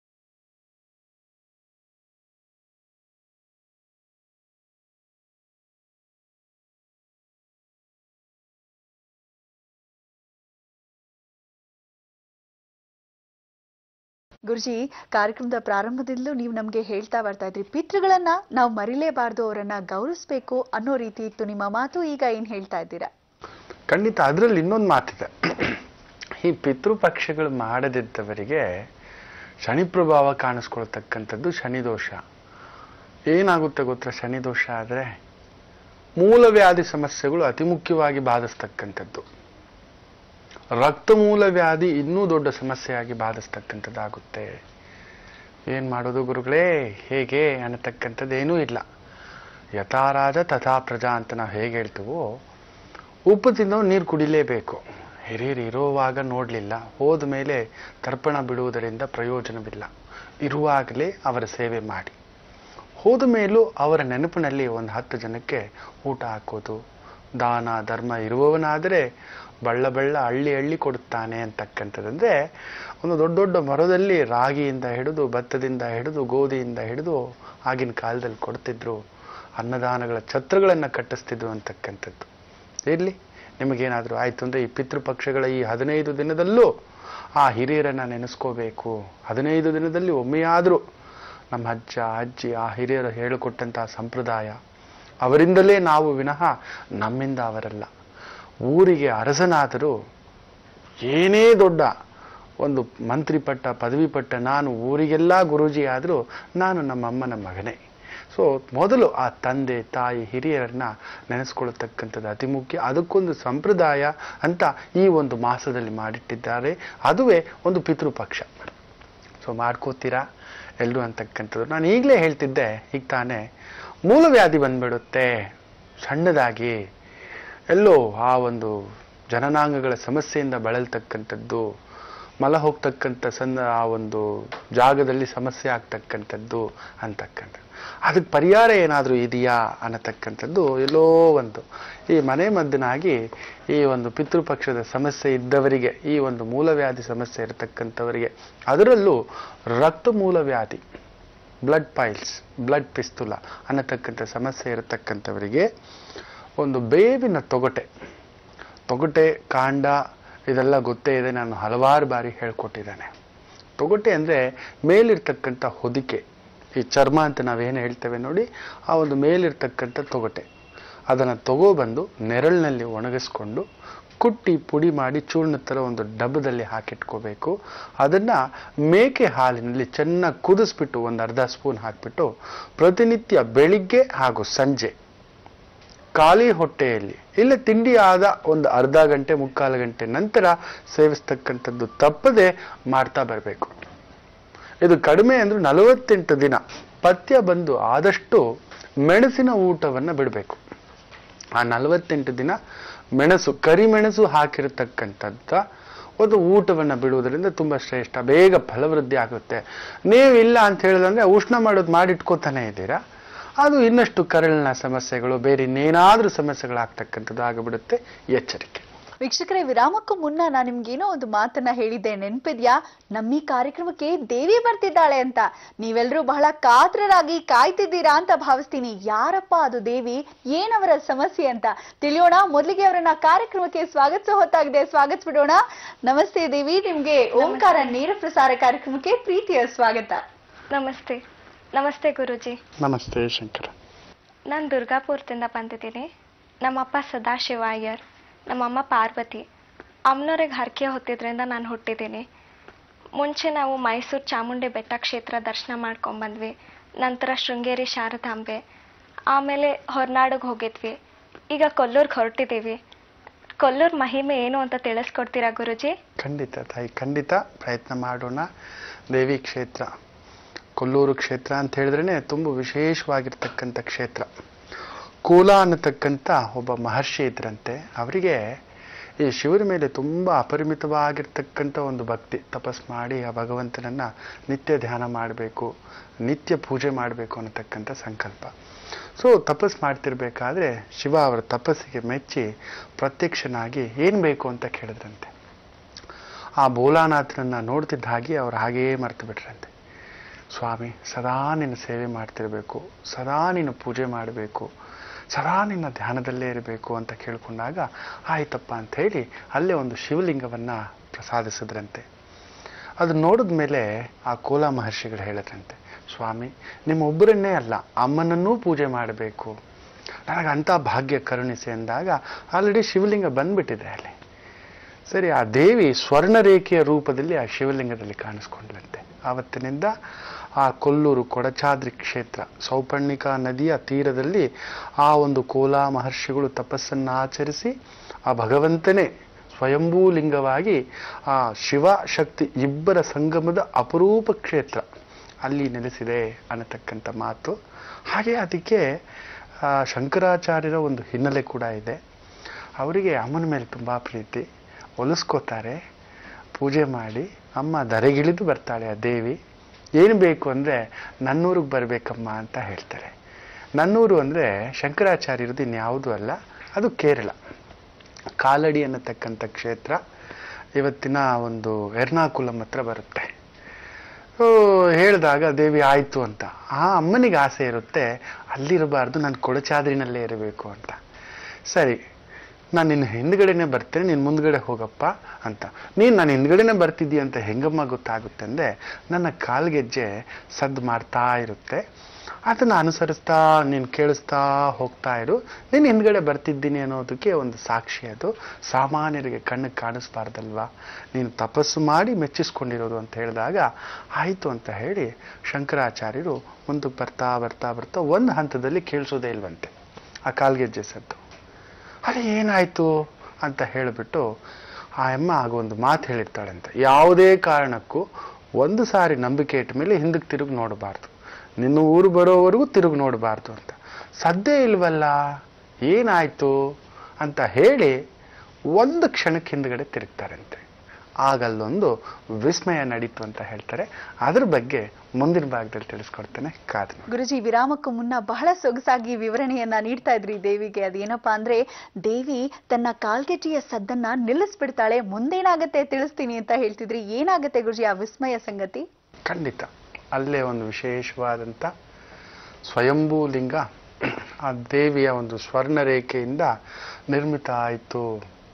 S2: ಗುರುಜಿ ಕಾರ್ಯಕ್ರಮದ ಪ್ರಾರಂಭದಿಂದಲೂ ನೀವು ನಮಗೆ ಹೇಳ್ತಾ ಬರ್ತಾ ಇದ್ರಿ ಪಿತೃಗಳನ್ನ ನಾವು ಮರಿಲೇಬಾರ್ದು ಅವರನ್ನ ಗೌರವಿಸ್ಬೇಕು ಅನ್ನೋ ರೀತಿ ಇತ್ತು ನಿಮ್ಮ ಮಾತು ಈಗ ಏನ್ ಹೇಳ್ತಾ ಇದ್ದೀರಾ
S3: ಖಂಡಿತ ಅದರಲ್ಲಿ ಇನ್ನೊಂದು ಮಾತಿದೆ ಈ ಪಿತೃಪಕ್ಷಗಳು ಮಾಡದಿದ್ದವರಿಗೆ ಶನಿ ಪ್ರಭಾವ ಕಾಣಿಸ್ಕೊಳ್ತಕ್ಕಂಥದ್ದು ಶನಿ ದೋಷ ಏನಾಗುತ್ತೆ ಗೊತ್ತಾ ಶನಿ ದೋಷ ಆದರೆ ಮೂಲವ್ಯಾಧಿ ಸಮಸ್ಯೆಗಳು ಅತಿ ಮುಖ್ಯವಾಗಿ ಬಾಧಿಸ್ತಕ್ಕಂಥದ್ದು ರಕ್ತ ಮೂಲ ವ್ಯಾಧಿ ಇನ್ನೂ ದೊಡ್ಡ ಸಮಸ್ಯೆಯಾಗಿ ಬಾಧಿಸ್ತಕ್ಕಂಥದ್ದಾಗುತ್ತೆ ಏನು ಮಾಡೋದು ಗುರುಗಳೇ ಹೇಗೆ ಅನ್ನತಕ್ಕಂಥದ್ದೇನೂ ಇಲ್ಲ ಯಥಾರಾಜ ತಥಾ ಪ್ರಜಾ ಅಂತ ನಾವು ಹೇಗೆ ಹೇಳ್ತೀವೋ ಉಪ್ಪು ತಿನ್ನೋ ನೀರು ಕುಡಿಲೇಬೇಕು ಹಿರಿಯರು ಇರುವಾಗ ನೋಡಲಿಲ್ಲ ಹೋದ ಮೇಲೆ ತರ್ಪಣ ಬಿಡುವುದರಿಂದ ಪ್ರಯೋಜನವಿಲ್ಲ ಇರುವಾಗಲೇ ಅವರ ಸೇವೆ ಮಾಡಿ ಹೋದ ಮೇಲೂ ಅವರ ನೆನಪಿನಲ್ಲಿ ಒಂದು ಹತ್ತು ಜನಕ್ಕೆ ಊಟ ಹಾಕೋದು ದಾನ ಧರ್ಮ ಇರುವವನಾದರೆ ಬಳ್ಳ ಬಳ್ಳ ಹಳ್ಳಿ ಹಳ್ಳಿ ಕೊಡುತ್ತಾನೆ ಅಂತಕ್ಕಂಥದ್ದಂದ್ರೆ ಒಂದು ದೊಡ್ಡ ದೊಡ್ಡ ಮರದಲ್ಲಿ ರಾಗಿಯಿಂದ ಹಿಡಿದು ಭತ್ತದಿಂದ ಹಿಡಿದು ಗೋಧಿಯಿಂದ ಹಿಡಿದು ಆಗಿನ ಕಾಲದಲ್ಲಿ ಕೊಡ್ತಿದ್ರು ಅನ್ನದಾನಗಳ ಛತ್ರಗಳನ್ನು ಕಟ್ಟಿಸ್ತಿದ್ರು ಅಂತಕ್ಕಂಥದ್ದು ಇರಲಿ ನಿಮಗೇನಾದರೂ ಆಯಿತು ಅಂದರೆ ಈ ಪಿತೃಪಕ್ಷಗಳ ಈ ಹದಿನೈದು ದಿನದಲ್ಲೂ ಆ ಹಿರಿಯರನ್ನು ನೆನೆಸ್ಕೋಬೇಕು ಹದಿನೈದು ದಿನದಲ್ಲಿ ಒಮ್ಮೆಯಾದರೂ ನಮ್ಮ ಅಜ್ಜ ಅಜ್ಜಿ ಆ ಹಿರಿಯರು ಹೇಳಿಕೊಟ್ಟಂತಹ ಸಂಪ್ರದಾಯ ಅವರಿಂದಲೇ ನಾವು ವಿನಃ ನಮ್ಮಿಂದ ಅವರಲ್ಲ ಊರಿಗೆ ಅರಸನಾದರೂ ಏನೇ ದೊಡ್ಡ ಒಂದು ಮಂತ್ರಿ ಪಟ್ಟ ಪದವಿ ಪಟ್ಟ ನಾನು ಊರಿಗೆಲ್ಲ ಗುರೂಜಿ ಆದರೂ ನಾನು ನಮ್ಮ ಅಮ್ಮನ ಮಗನೇ ಸೊ ಮೊದಲು ಆ ತಂದೆ ತಾಯಿ ಹಿರಿಯರನ್ನ ನೆನೆಸ್ಕೊಳ್ತಕ್ಕಂಥದ್ದು ಅತಿ ಮುಖ್ಯ ಅದಕ್ಕೊಂದು ಸಂಪ್ರದಾಯ ಅಂತ ಈ ಒಂದು ಮಾಸದಲ್ಲಿ ಮಾಡಿಟ್ಟಿದ್ದಾರೆ ಅದುವೇ ಒಂದು ಪಿತೃಪಕ್ಷ ಸೊ ಮಾಡ್ಕೋತೀರಾ ಎಲ್ಲರೂ ಅಂತಕ್ಕಂಥದ್ದು ನಾನು ಈಗಲೇ ಹೇಳ್ತಿದ್ದೆ ಈಗ ತಾನೇ ಮೂಲವ್ಯಾಧಿ ಬಂದ್ಬಿಡುತ್ತೆ ಸಣ್ಣದಾಗಿ ಎಲ್ಲೋ ಆ ಒಂದು ಜನನಾಂಗಗಳ ಸಮಸ್ಯೆಯಿಂದ ಬಳಲ್ತಕ್ಕಂಥದ್ದು ಮಲ ಹೋಗ್ತಕ್ಕಂಥ ಸಣ್ಣ ಆ ಒಂದು ಜಾಗದಲ್ಲಿ ಸಮಸ್ಯೆ ಆಗ್ತಕ್ಕಂಥದ್ದು ಅಂತಕ್ಕಂಥದ್ದು ಅದಕ್ಕೆ ಪರಿಹಾರ ಏನಾದರೂ ಇದೆಯಾ ಅನ್ನತಕ್ಕಂಥದ್ದು ಎಲ್ಲೋ ಒಂದು ಈ ಮನೆ ಮದ್ದನಾಗಿ ಈ ಒಂದು ಪಿತೃಪಕ್ಷದ ಸಮಸ್ಯೆ ಇದ್ದವರಿಗೆ ಈ ಒಂದು ಮೂಲವ್ಯಾಧಿ ಸಮಸ್ಯೆ ಇರತಕ್ಕಂಥವರಿಗೆ ಅದರಲ್ಲೂ ರಕ್ತ ಮೂಲವ್ಯಾಧಿ ಬ್ಲಡ್ ಪೈಲ್ಸ್ ಬ್ಲಡ್ ಪಿಸ್ತುಲ ಅನ್ನತಕ್ಕಂಥ ಸಮಸ್ಯೆ ಇರತಕ್ಕಂಥವರಿಗೆ ಒಂದು ಬೇವಿನ ತೊಗಟೆ ತೊಗಟೆ ಕಾಂಡ ಇದೆಲ್ಲ ಗೊತ್ತೇ ಇದೆ ನಾನು ಹಲವಾರು ಬಾರಿ ಹೇಳ್ಕೊಟ್ಟಿದ್ದೇನೆ ತೊಗಟೆ ಅಂದರೆ ಮೇಲಿರ್ತಕ್ಕಂಥ ಹೊದಿಕೆ ಈ ಚರ್ಮ ಅಂತ ನಾವೇನು ಹೇಳ್ತೇವೆ ನೋಡಿ ಆ ಒಂದು ಮೇಲಿರ್ತಕ್ಕಂಥ ತೊಗಟೆ ಅದನ್ನು ತಗೋಬಂದು ನೆರಳಿನಲ್ಲಿ ಒಣಗಿಸ್ಕೊಂಡು ಕುಟ್ಟಿ ಪುಡಿ ಮಾಡಿ ಚೂರ್ಣ ಥರ ಒಂದು ಡಬ್ಬದಲ್ಲಿ ಹಾಕಿಟ್ಕೋಬೇಕು ಅದನ್ನು ಮೇಕೆ ಹಾಲಿನಲ್ಲಿ ಚೆನ್ನಾಗಿ ಕುದಿಸ್ಬಿಟ್ಟು ಒಂದು ಅರ್ಧ ಸ್ಪೂನ್ ಹಾಕಿಬಿಟ್ಟು ಪ್ರತಿನಿತ್ಯ ಬೆಳಿಗ್ಗೆ ಹಾಗೂ ಸಂಜೆ ಖಾಲಿ ಹೊಟ್ಟೆಯಲ್ಲಿ ಇಲ್ಲ ತಿಂಡಿ ಆದ ಒಂದು ಅರ್ಧ ಗಂಟೆ ಮುಕ್ಕಾಲು ಗಂಟೆ ನಂತರ ಸೇವಿಸ್ತಕ್ಕಂಥದ್ದು ತಪ್ಪದೆ ಮಾಡ್ತಾ ಬರಬೇಕು ಇದು ಕಡಿಮೆ ಅಂದ್ರೆ ನಲವತ್ತೆಂಟು ದಿನ ಪಥ್ಯ ಬಂದು ಆದಷ್ಟು ಮೆಣಸಿನ ಊಟವನ್ನು ಬಿಡಬೇಕು ಆ ನಲವತ್ತೆಂಟು ದಿನ ಮೆಣಸು ಕರಿಮೆಣಸು ಹಾಕಿರತಕ್ಕಂಥದ್ದ ಒಂದು ಊಟವನ್ನು ಬಿಡುವುದರಿಂದ ತುಂಬ ಶ್ರೇಷ್ಠ ಬೇಗ ಫಲವೃದ್ಧಿ ಆಗುತ್ತೆ ನೀವು ಇಲ್ಲ ಅಂತ ಹೇಳಿದಂದ್ರೆ ಉಷ್ಣ ಮಾಡೋದು ಮಾಡಿಟ್ಕೋತಾನೆ ಇದ್ದೀರಾ ಅದು ಇನ್ನಷ್ಟು ಕರಳಿನ ಸಮಸ್ಯೆಗಳು ಬೇರೆ ಇನ್ನೇನಾದ್ರೂ ಸಮಸ್ಯೆಗಳಾಗ್ತಕ್ಕಂಥದ್ದು ಆಗಿಬಿಡುತ್ತೆ ಎಚ್ಚರಿಕೆ
S2: ವೀಕ್ಷಕರೇ ವಿರಾಮಕ್ಕೂ ಮುನ್ನ ನಾನು ನಿಮ್ಗೇನೋ ಒಂದು ಮಾತನ್ನ ಹೇಳಿದ್ದೆ ನೆನ್ಪಿದ್ಯಾ ನಮ್ಮ ಈ ಕಾರ್ಯಕ್ರಮಕ್ಕೆ ದೇವಿ ಬರ್ತಿದ್ದಾಳೆ ಅಂತ ನೀವೆಲ್ಲರೂ ಬಹಳ ಕಾತರರಾಗಿ ಕಾಯ್ತಿದ್ದೀರಾ ಅಂತ ಭಾವಿಸ್ತೀನಿ ಯಾರಪ್ಪ ಅದು ದೇವಿ ಏನವರ ಸಮಸ್ಯೆ ಅಂತ ತಿಳಿಯೋಣ ಮೊದಲಿಗೆ ಅವರನ್ನ ಕಾರ್ಯಕ್ರಮಕ್ಕೆ ಸ್ವಾಗತಿಸೋ ಹೊತ್ತಾಗಿದೆ ಸ್ವಾಗತಿಸ್ಬಿಡೋಣ ನಮಸ್ತೆ ದೇವಿ ನಿಮ್ಗೆ ಓಂಕಾರ ನೇರ ಪ್ರಸಾರ ಕಾರ್ಯಕ್ರಮಕ್ಕೆ ಪ್ರೀತಿಯ ಸ್ವಾಗತ
S6: ನಮಸ್ತೆ ನಮಸ್ತೆ ಗುರುಜಿ
S3: ನಮಸ್ತೆ ಶಂಕರ
S6: ನಾನು ದುರ್ಗಾಪುರದಿಂದ ಬಂದಿದ್ದೀನಿ ನಮ್ಮಪ್ಪ ಸದಾಶಿವ ಅಯ್ಯರ್ ನಮ್ಮಮ್ಮ ಪಾರ್ವತಿ ಅಮ್ಮನವ್ರಿಗೆ ಹರಕೆ ಹೊತ್ತಿದ್ರಿಂದ ನಾನು ಹುಟ್ಟಿದ್ದೀನಿ ಮುಂಚೆ ನಾವು ಮೈಸೂರು ಚಾಮುಂಡಿ ಬೆಟ್ಟ ಕ್ಷೇತ್ರ ದರ್ಶನ ಮಾಡ್ಕೊಂಡ್ಬಂದ್ವಿ ನಂತರ ಶೃಂಗೇರಿ ಶಾರದಾಂಬೆ ಆಮೇಲೆ ಹೊರನಾಡಿಗೆ ಹೋಗಿದ್ವಿ ಈಗ ಕೊಲ್ಲೂರ್ಗೆ ಹೊರಟಿದ್ದೀವಿ ಕೊಲ್ಲೂರು ಮಹಿಮೆ ಏನು ಅಂತ ತಿಳಿಸ್ಕೊಡ್ತೀರಾ ಗುರುಜಿ
S3: ಖಂಡಿತ ತಾಯಿ ಖಂಡಿತ ಪ್ರಯತ್ನ ಮಾಡೋಣ ದೇವಿ ಕ್ಷೇತ್ರ ಕೊಲ್ಲೂರು ಕ್ಷೇತ್ರ ಅಂತ ಹೇಳಿದ್ರೇ ತುಂಬ ವಿಶೇಷವಾಗಿರ್ತಕ್ಕಂಥ ಕ್ಷೇತ್ರ ಕೂಲ ಅನ್ನತಕ್ಕಂಥ ಒಬ್ಬ ಮಹರ್ಷಿ ಇದ್ರಂತೆ ಅವರಿಗೆ ಈ ಶಿವನ ಮೇಲೆ ತುಂಬ ಅಪರಿಮಿತವಾಗಿರ್ತಕ್ಕಂಥ ಒಂದು ಭಕ್ತಿ ತಪಸ್ ಮಾಡಿ ಆ ಭಗವಂತನನ್ನ ನಿತ್ಯ ಧ್ಯಾನ ಮಾಡಬೇಕು ನಿತ್ಯ ಪೂಜೆ ಮಾಡಬೇಕು ಅನ್ನತಕ್ಕಂಥ ಸಂಕಲ್ಪ ಸೊ ತಪಸ್ ಮಾಡ್ತಿರ್ಬೇಕಾದ್ರೆ ಶಿವ ಅವರ ತಪಸ್ಸಿಗೆ ಮೆಚ್ಚಿ ಪ್ರತ್ಯಕ್ಷನಾಗಿ ಏನು ಬೇಕು ಅಂತ ಕೇಳಿದ್ರಂತೆ ಆ ಭೋಲಾನಾಥನನ್ನ ನೋಡ್ತಿದ್ದ ಹಾಗೆ ಅವ್ರು ಹಾಗೆಯೇ ಮರ್ತು ಬಿಟ್ರಂತೆ ಸ್ವಾಮಿ ಸದಾ ನಿನ್ನ ಸೇವೆ ಮಾಡ್ತಿರ್ಬೇಕು ಸದಾ ನೀನು ಪೂಜೆ ಮಾಡಬೇಕು ಸದಾ ನಿನ್ನ ಧ್ಯಾನದಲ್ಲೇ ಇರಬೇಕು ಅಂತ ಕೇಳ್ಕೊಂಡಾಗ ಆಯ್ತಪ್ಪ ಅಂತ ಹೇಳಿ ಅಲ್ಲೇ ಒಂದು ಶಿವಲಿಂಗವನ್ನ ಪ್ರಸಾದಿಸಿದ್ರಂತೆ ಅದು ನೋಡಿದ ಮೇಲೆ ಆ ಕೋಲ ಮಹರ್ಷಿಗಳು ಹೇಳಿದ್ರಂತೆ ಸ್ವಾಮಿ ನಿಮ್ಮೊಬ್ಬರನ್ನೇ ಅಲ್ಲ ಅಮ್ಮನನ್ನೂ ಪೂಜೆ ಮಾಡಬೇಕು ನನಗೆ ಅಂಥ ಭಾಗ್ಯ ಕರುಣಿಸಿ ಅಂದಾಗ ಆಲ್ರೆಡಿ ಶಿವಲಿಂಗ ಬಂದ್ಬಿಟ್ಟಿದೆ ಅಲ್ಲಿ ಸರಿ ಆ ದೇವಿ ಸ್ವರ್ಣರೇಖೆಯ ರೂಪದಲ್ಲಿ ಆ ಶಿವಲಿಂಗದಲ್ಲಿ ಕಾಣಿಸ್ಕೊಂಡ್ಲಂತೆ ಆವತ್ತಿನಿಂದ ಆ ಕೊಲ್ಲೂರು ಕೊಡಚಾದ್ರಿ ಕ್ಷೇತ್ರ ಸೌಪರ್ಣಿಕಾ ನದಿಯ ತೀರದಲ್ಲಿ ಆ ಒಂದು ಕೋಲಾ ಮಹರ್ಷಿಗಳು ತಪಸ್ಸನ್ನು ಆಚರಿಸಿ ಆ ಭಗವಂತನೇ ಸ್ವಯಂಭೂ ಲಿಂಗವಾಗಿ ಆ ಶಿವ ಶಕ್ತಿ ಇಬ್ಬರ ಸಂಗಮದ ಅಪರೂಪ ಕ್ಷೇತ್ರ ಅಲ್ಲಿ ನೆಲೆಸಿದೆ ಅನ್ನತಕ್ಕಂಥ ಮಾತು ಹಾಗೆ ಅದಕ್ಕೆ ಆ, ಶಂಕರಾಚಾರ್ಯರ ಒಂದು ಹಿನ್ನೆಲೆ ಕೂಡ ಇದೆ ಅವರಿಗೆ ಅಮ್ಮನ ಮೇಲೆ ತುಂಬ ಪ್ರೀತಿ ಒಲಿಸ್ಕೋತಾರೆ ಪೂಜೆ ಮಾಡಿ ಅಮ್ಮ ಧರೆಗಿಳಿದು ಬರ್ತಾಳೆ ಆ ದೇವಿ ಏನು ಬೇಕು ಅಂದರೆ ನನ್ನೂರಿಗೆ ಬರಬೇಕಮ್ಮ ಅಂತ ಹೇಳ್ತಾರೆ ನನ್ನೂರು ಅಂದರೆ ಶಂಕರಾಚಾರ್ಯರದ್ದು ಇನ್ಯಾವುದೂ ಅಲ್ಲ ಅದು ಕೇರಳ ಕಾಲಡಿ ಅನ್ನತಕ್ಕಂಥ ಕ್ಷೇತ್ರ ಇವತ್ತಿನ ಒಂದು ಎರ್ನಾಕುಲಂ ಹತ್ರ ಬರುತ್ತೆ ಸೊ ಹೇಳಿದಾಗ ದೇವಿ ಆಯಿತು ಅಂತ ಆ ಅಮ್ಮನಿಗೆ ಆಸೆ ಇರುತ್ತೆ ಅಲ್ಲಿರಬಾರ್ದು ನಾನು ಕೊಡಚಾದ್ರಿನಲ್ಲೇ ಇರಬೇಕು ಅಂತ ಸರಿ ನಾನು ನಿನ್ನ ಹಿಂದ್ಗಡೆನೆ ಬರ್ತೇನೆ ನೀನು ಮುಂದ್ಗಡೆ ಹೋಗಪ್ಪ ಅಂತ ನೀನು ನಾನು ಹಿಂದ್ಗಡೆನೆ ಬರ್ತಿದ್ದೀಯ ಅಂತ ಹೆಂಗಮ್ಮ ಗೊತ್ತಾಗುತ್ತೆ ಅಂದರೆ ನನ್ನ ಕಾಲ್ಗೆಜ್ಜೆ ಸದ್ದು ಮಾಡ್ತಾ ಇರುತ್ತೆ ಅದನ್ನು ಅನುಸರಿಸ್ತಾ ನೀನು ಕೇಳಿಸ್ತಾ ಹೋಗ್ತಾ ಇರು ನೀನು ಹಿಂದ್ಗಡೆ ಬರ್ತಿದ್ದೀನಿ ಅನ್ನೋದಕ್ಕೆ ಒಂದು ಸಾಕ್ಷಿ ಅದು ಸಾಮಾನ್ಯರಿಗೆ ಕಣ್ಣಿಗೆ ಕಾಣಿಸ್ಬಾರ್ದಲ್ವಾ ನೀನು ತಪಸ್ಸು ಮಾಡಿ ಮೆಚ್ಚಿಸ್ಕೊಂಡಿರೋದು ಅಂತ ಹೇಳಿದಾಗ ಆಯಿತು ಅಂತ ಹೇಳಿ ಶಂಕರಾಚಾರ್ಯರು ಮುಂದಕ್ಕೆ ಬರ್ತಾ ಬರ್ತಾ ಬರ್ತಾ ಒಂದು ಹಂತದಲ್ಲಿ ಕೇಳಿಸೋದೇ ಇಲ್ವಂತೆ ಆ ಕಾಲ್ಗೆಜ್ಜೆ ಸದ್ದು ಅರೆ ಏನಾಯ್ತು ಅಂತ ಹೇಳಿಬಿಟ್ಟು ಆ ಅಮ್ಮ ಆಗ ಒಂದು ಮಾತು ಹೇಳಿರ್ತಾಳಂತೆ ಯಾವುದೇ ಕಾರಣಕ್ಕೂ ಒಂದು ಸಾರಿ ನಂಬಿಕೆ ಇಟ್ಟ ಮೇಲೆ ಹಿಂದಕ್ಕೆ ತಿರುಗಿ ನೋಡಬಾರ್ದು ನಿನ್ನ ಊರು ಬರೋವರೆಗೂ ತಿರುಗಿ ನೋಡಬಾರ್ದು ಅಂತ ಸದ್ದೇ ಇಲ್ವಲ್ಲ ಏನಾಯ್ತು ಅಂತ ಹೇಳಿ ಒಂದು ಕ್ಷಣಕ್ಕೆ ಹಿಂದ್ಗಡೆ ತಿರುಗ್ತಾರಂತೆ ಆಗಲ್ಲೊಂದು ವಿಸ್ಮಯ ನಡೀತು ಅಂತ ಹೇಳ್ತಾರೆ ಅದ್ರ ಬಗ್ಗೆ ಮುಂದಿನ ಭಾಗದಲ್ಲಿ ತಿಳಿಸ್ಕೊಡ್ತೇನೆ ಕಾದು ನೋಡಿ.
S2: ಗುರುಜಿ ವಿರಾಮಕ್ಕೂ ಮುನ್ನ ಬಹಳ ಸೊಗಸಾಗಿ ವಿವರಣೆಯನ್ನ ನೀಡ್ತಾ ಇದ್ರಿ ದೇವಿಗೆ ಅದೇನಪ್ಪಾ ಅಂದ್ರೆ ದೇವಿ ತನ್ನ ಕಾಲ್ಗೆಜ್ಜೆಯ ಸದ್ದನ್ನ ನಿಲ್ಲಿಸ್ಬಿಡ್ತಾಳೆ ಮುಂದೇನಾಗತ್ತೆ ತಿಳಿಸ್ತೀನಿ ಅಂತ ಹೇಳ್ತಿದ್ರಿ ಏನಾಗತ್ತೆ ಗುರುಜಿ ಆ ವಿಸ್ಮಯ ಸಂಗತಿ
S3: ಖಂಡಿತ ಅಲ್ಲೇ ಒಂದು ವಿಶೇಷವಾದಂಥ ಸ್ವಯಂಭೂ ಲಿಂಗ ಆ ದೇವಿಯ ಒಂದು ಸ್ವರ್ಣ ರೇಖೆಯಿಂದ ನಿರ್ಮಿತ ಆಯಿತು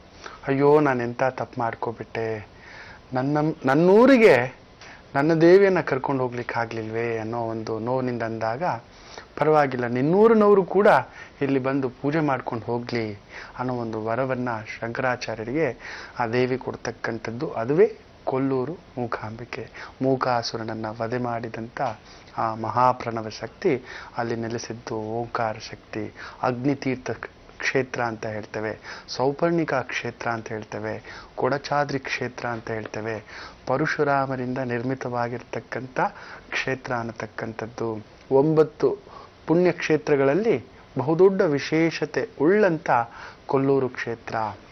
S3: ಅಯ್ಯೋ ನಾನು ಎಂಥ ತಪ್ಪು ಮಾಡ್ಕೊಬಿಟ್ಟೆ ನನ್ನ ನನ್ನೂರಿಗೆ ನನ್ನ ದೇವಿಯನ್ನು ಕರ್ಕೊಂಡು ಹೋಗ್ಲಿಕ್ಕೆ ಆಗ್ಲಿಲ್ವೇ ಅನ್ನೋ ಒಂದು ನೋವಿನಿಂದ ಅಂದಾಗ ಪರವಾಗಿಲ್ಲ ನಿನ್ನೂರಿನವರು ಕೂಡ ಇಲ್ಲಿ ಬಂದು ಪೂಜೆ ಮಾಡ್ಕೊಂಡು ಹೋಗ್ಲಿ ಅನ್ನೋ ಒಂದು ವರವನ್ನ ಶಂಕರಾಚಾರ್ಯರಿಗೆ ಆ ದೇವಿ ಕೊಡ್ತಕ್ಕಂಥದ್ದು ಅದುವೇ ಕೊಲ್ಲೂರು ಮೂಕಾಂಬಿಕೆ ಮೂಕಾಸುರನನ್ನ ವಧೆ ಮಾಡಿದಂಥ ಆ ಮಹಾಪ್ರಣವ ಶಕ್ತಿ ಅಲ್ಲಿ ನೆಲೆಸಿದ್ದು ಓಂಕಾರ ಶಕ್ತಿ ಅಗ್ನಿತೀರ್ಥ ಕ್ಷೇತ್ರ ಅಂತ ಹೇಳ್ತೇವೆ ಸೌಪರ್ಣಿಕಾ ಕ್ಷೇತ್ರ ಅಂತ ಹೇಳ್ತೇವೆ ಕೊಡಚಾದ್ರಿ ಕ್ಷೇತ್ರ ಅಂತ ಹೇಳ್ತೇವೆ ಪರಶುರಾಮರಿಂದ ನಿರ್ಮಿತವಾಗಿರ್ತಕ್ಕಂಥ ಕ್ಷೇತ್ರ ಅನ್ನತಕ್ಕಂಥದ್ದು ಒಂಬತ್ತು ಪುಣ್ಯಕ್ಷೇತ್ರಗಳಲ್ಲಿ ಬಹುದೊಡ್ಡ ವಿಶೇಷತೆ ಉಳ್ಳಂಥ ಕೊಲ್ಲೂರು ಕ್ಷೇತ್ರ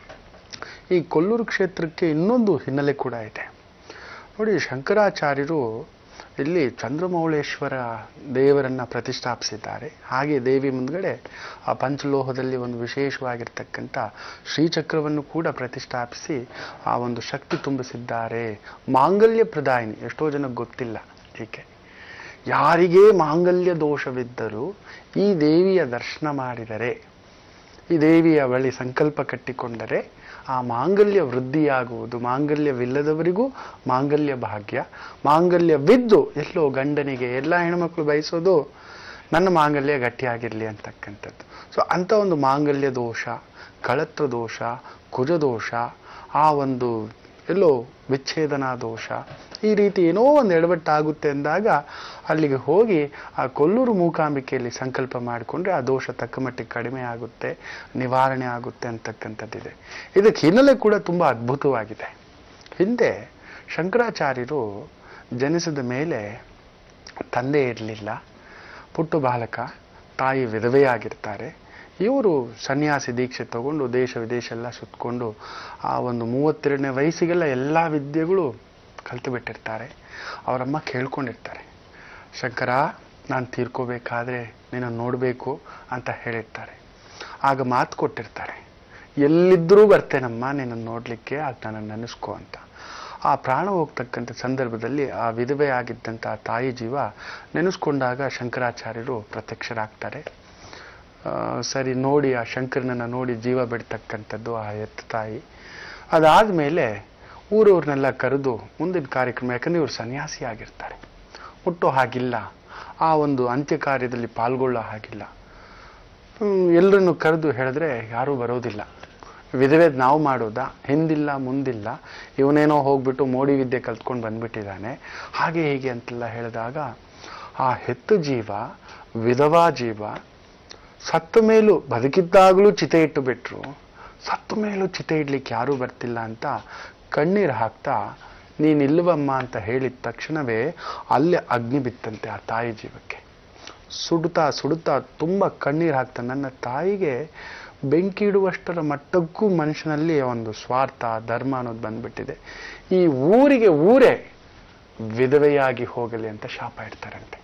S3: ಈ ಕೊಲ್ಲೂರು ಕ್ಷೇತ್ರಕ್ಕೆ ಇನ್ನೊಂದು ಹಿನ್ನೆಲೆ ಕೂಡ ಇದೆ ನೋಡಿ ಶಂಕರಾಚಾರ್ಯರು ಇಲ್ಲಿ ಚಂದ್ರಮೌಳೇಶ್ವರ ದೇವರನ್ನ ಪ್ರತಿಷ್ಠಾಪಿಸಿದ್ದಾರೆ ಹಾಗೆ ದೇವಿ ಮುಂದ್ಗಡೆ ಆ ಪಂಚಲೋಹದಲ್ಲಿ ಒಂದು ವಿಶೇಷವಾಗಿರ್ತಕ್ಕಂಥ ಶ್ರೀಚಕ್ರವನ್ನು ಕೂಡ ಪ್ರತಿಷ್ಠಾಪಿಸಿ ಆ ಒಂದು ಶಕ್ತಿ ತುಂಬಿಸಿದ್ದಾರೆ ಮಾಂಗಲ್ಯ ಪ್ರದಾಯಿನಿ ಎಷ್ಟೋ ಜನಕ್ಕೆ ಗೊತ್ತಿಲ್ಲ ಹೀಗೆ ಯಾರಿಗೇ ಮಾಂಗಲ್ಯ ದೋಷವಿದ್ದರೂ ಈ ದೇವಿಯ ದರ್ಶನ ಮಾಡಿದರೆ ಈ ದೇವಿಯ ಬಳಿ ಸಂಕಲ್ಪ ಕಟ್ಟಿಕೊಂಡರೆ ಆ ಮಾಂಗಲ್ಯ ವೃದ್ಧಿಯಾಗುವುದು ಮಾಂಗಲ್ಯವಿಲ್ಲದವರಿಗೂ ಮಾಂಗಲ್ಯ ಭಾಗ್ಯ ಮಾಂಗಲ್ಯವಿದ್ದು ಎಲ್ಲೋ ಗಂಡನಿಗೆ ಎಲ್ಲ ಹೆಣ್ಮಕ್ಳು ಬಯಸೋದು ನನ್ನ ಮಾಂಗಲ್ಯ ಗಟ್ಟಿಯಾಗಿರಲಿ ಅಂತಕ್ಕಂಥದ್ದು ಸೊ ಅಂಥ ಒಂದು ಮಾಂಗಲ್ಯ ದೋಷ ಕಳತ್ರ ದೋಷ ಕುಜ ದೋಷ ಆ ಒಂದು ಎಲ್ಲೋ ವಿಚ್ಛೇದನ ದೋಷ ಈ ರೀತಿ ಏನೋ ಒಂದು ಎಡವಟ್ಟಾಗುತ್ತೆ ಅಂದಾಗ ಅಲ್ಲಿಗೆ ಹೋಗಿ ಆ ಕೊಲ್ಲೂರು ಮೂಕಾಂಬಿಕೆಯಲ್ಲಿ ಸಂಕಲ್ಪ ಮಾಡಿಕೊಂಡ್ರೆ ಆ ದೋಷ ತಕ್ಕ ಮಟ್ಟಿಗೆ ಕಡಿಮೆ ಆಗುತ್ತೆ ನಿವಾರಣೆ ಆಗುತ್ತೆ ಅಂತಕ್ಕಂಥದ್ದಿದೆ ಇದಕ್ಕೆ ಹಿನ್ನೆಲೆ ಕೂಡ ತುಂಬ ಅದ್ಭುತವಾಗಿದೆ ಹಿಂದೆ ಶಂಕರಾಚಾರ್ಯರು ಜನಿಸಿದ ಮೇಲೆ ತಂದೆ ಇರಲಿಲ್ಲ ಪುಟ್ಟು ಬಾಲಕ ತಾಯಿ ವಿಧವೆಯಾಗಿರ್ತಾರೆ ಇವರು ಸನ್ಯಾಸಿ ದೀಕ್ಷೆ ತಗೊಂಡು ದೇಶ ವಿದೇಶ ಎಲ್ಲ ಸುತ್ತಕೊಂಡು ಆ ಒಂದು ಮೂವತ್ತೆರಡನೇ ವಯಸ್ಸಿಗೆಲ್ಲ ಎಲ್ಲ ವಿದ್ಯೆಗಳು ಕಲ್ತು ಬಿಟ್ಟಿರ್ತಾರೆ ಅವರಮ್ಮ ಕೇಳ್ಕೊಂಡಿರ್ತಾರೆ ಶಂಕರ ನಾನು ತೀರ್ಕೋಬೇಕಾದ್ರೆ ನಿನ್ನ ನೋಡಬೇಕು ಅಂತ ಹೇಳಿರ್ತಾರೆ ಆಗ ಮಾತು ಕೊಟ್ಟಿರ್ತಾರೆ ಎಲ್ಲಿದ್ದರೂ ಬರ್ತೇನಮ್ಮ ನಿನ್ನನ್ನು ನೋಡಲಿಕ್ಕೆ ಆಗ ನನ್ನನ್ನು ನೆನೆಸ್ಕೋ ಅಂತ ಆ ಪ್ರಾಣ ಹೋಗ್ತಕ್ಕಂಥ ಸಂದರ್ಭದಲ್ಲಿ ಆ ವಿಧವೆ ಆಗಿದ್ದಂಥ ಆ ತಾಯಿ ಜೀವ ನೆನೆಸ್ಕೊಂಡಾಗ ಶಂಕರಾಚಾರ್ಯರು ಪ್ರತ್ಯಕ್ಷರಾಗ್ತಾರೆ ಆ, ಸರಿ ನೋಡಿ ಆ ಶಂಕರನನ್ನ ನೋಡಿ ಜೀವ ಬಿಡ್ತಕ್ಕಂಥದ್ದು ಆ ಎತ್ತ ತಾಯಿ ಅದಾದಮೇಲೆ ಊರವ್ರನ್ನೆಲ್ಲ ಕರೆದು ಮುಂದಿನ ಕಾರ್ಯಕ್ರಮ ಯಾಕಂದ್ರೆ ಇವರು ಸನ್ಯಾಸಿ ಆಗಿರ್ತಾರೆ ಹುಟ್ಟೋ ಹಾಗಿಲ್ಲ ಆ ಒಂದು ಅಂತ್ಯ ಕಾರ್ಯದಲ್ಲಿ ಪಾಲ್ಗೊಳ್ಳೋ ಹಾಗಿಲ್ಲ ಎಲ್ಲರನ್ನು ಕರೆದು ಹೇಳಿದ್ರೆ ಯಾರೂ ಬರೋದಿಲ್ಲ ವಿಧವೆ ನಾವು ಮಾಡೋದಾ ಹಿಂದಿಲ್ಲ ಮುಂದಿಲ್ಲ ಇವನೇನೋ ಹೋಗ್ಬಿಟ್ಟು ಮೋಡಿ ವಿದ್ಯೆ ಕಲ್ತ್ಕೊಂಡು ಬಂದ್ಬಿಟ್ಟಿದ್ದಾನೆ ಹಾಗೆ ಹೀಗೆ ಅಂತೆಲ್ಲ ಹೇಳಿದಾಗ ಆ ಹೆತ್ತು ಜೀವ ವಿಧವಾ ಜೀವ ಸತ್ತ ಮೇಲೂ ಬದುಕಿದ್ದಾಗಲೂ ಚಿತೆ ಇಟ್ಟು ಬಿಟ್ರು ಸತ್ತ ಮೇಲೂ ಚಿತೆ ಇಡ್ಲಿಕ್ಕೆ ಯಾರೂ ಬರ್ತಿಲ್ಲ ಅಂತ ಕಣ್ಣೀರು ಹಾಕ್ತಾ ನೀನಿಲ್ವಮ್ಮ ಅಂತ ಹೇಳಿದ ತಕ್ಷಣವೇ ಅಲ್ಲೇ ಅಗ್ನಿ ಬಿತ್ತಂತೆ ಆ ತಾಯಿ ಜೀವಕ್ಕೆ ಸುಡುತ್ತಾ ಸುಡುತ್ತಾ ತುಂಬ ಕಣ್ಣೀರು ಹಾಕ್ತಾ ನನ್ನ ತಾಯಿಗೆ ಬೆಂಕಿ ಇಡುವಷ್ಟರ ಮಟ್ಟಕ್ಕೂ ಮನುಷ್ಯನಲ್ಲಿ ಒಂದು ಸ್ವಾರ್ಥ ಧರ್ಮ ಅನ್ನೋದು ಬಂದ್ಬಿಟ್ಟಿದೆ ಈ ಊರಿಗೆ ಊರೇ ವಿಧವೆಯಾಗಿ ಹೋಗಲಿ ಅಂತ ಶಾಪ ಇಡ್ತಾರಂತೆ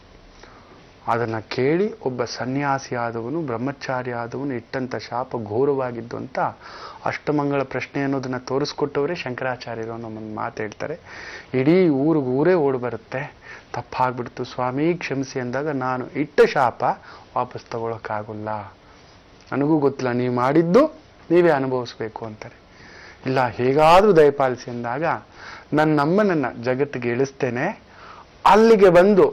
S3: ಅದನ್ನ ಕೇಳಿ ಒಬ್ಬ ಸನ್ಯಾಸಿ ಆದವನು ಬ್ರಹ್ಮಚಾರಿ ಆದವನು ಇಟ್ಟಂತ ಶಾಪ ಘೋರವಾಗಿದ್ದು ಅಂತ ಅಷ್ಟಮಂಗಳ ಪ್ರಶ್ನೆ ಅನ್ನೋದನ್ನ ತೋರಿಸ್ಕೊಟ್ಟವರೇ ಶಂಕರಾಚಾರ್ಯರು ಅನ್ನೋ ಒಂದು ಮಾತು ಹೇಳ್ತಾರೆ ಇಡೀ ಊರಿಗೆ ಊರೇ ಓಡಿ ಬರುತ್ತೆ ತಪ್ಪಾಗ್ಬಿಡ್ತು ಸ್ವಾಮಿ ಕ್ಷಮಿಸಿ ಅಂದಾಗ ನಾನು ಇಟ್ಟ ಶಾಪ ವಾಪಸ್ ತಗೊಳಕ್ಕಾಗಲ್ಲ ನನಗೂ ಗೊತ್ತಿಲ್ಲ ನೀವು ಮಾಡಿದ್ದು ನೀವೇ ಅನುಭವಿಸ್ಬೇಕು ಅಂತಾರೆ ಇಲ್ಲ ಹೇಗಾದ್ರೂ ದಯಪಾಲಿಸಿ ಅಂದಾಗ ನನ್ನ ಅಮ್ಮನನ್ನ ಜಗತ್ತಿಗೆ ಇಳಿಸ್ತೇನೆ ಅಲ್ಲಿಗೆ ಬಂದು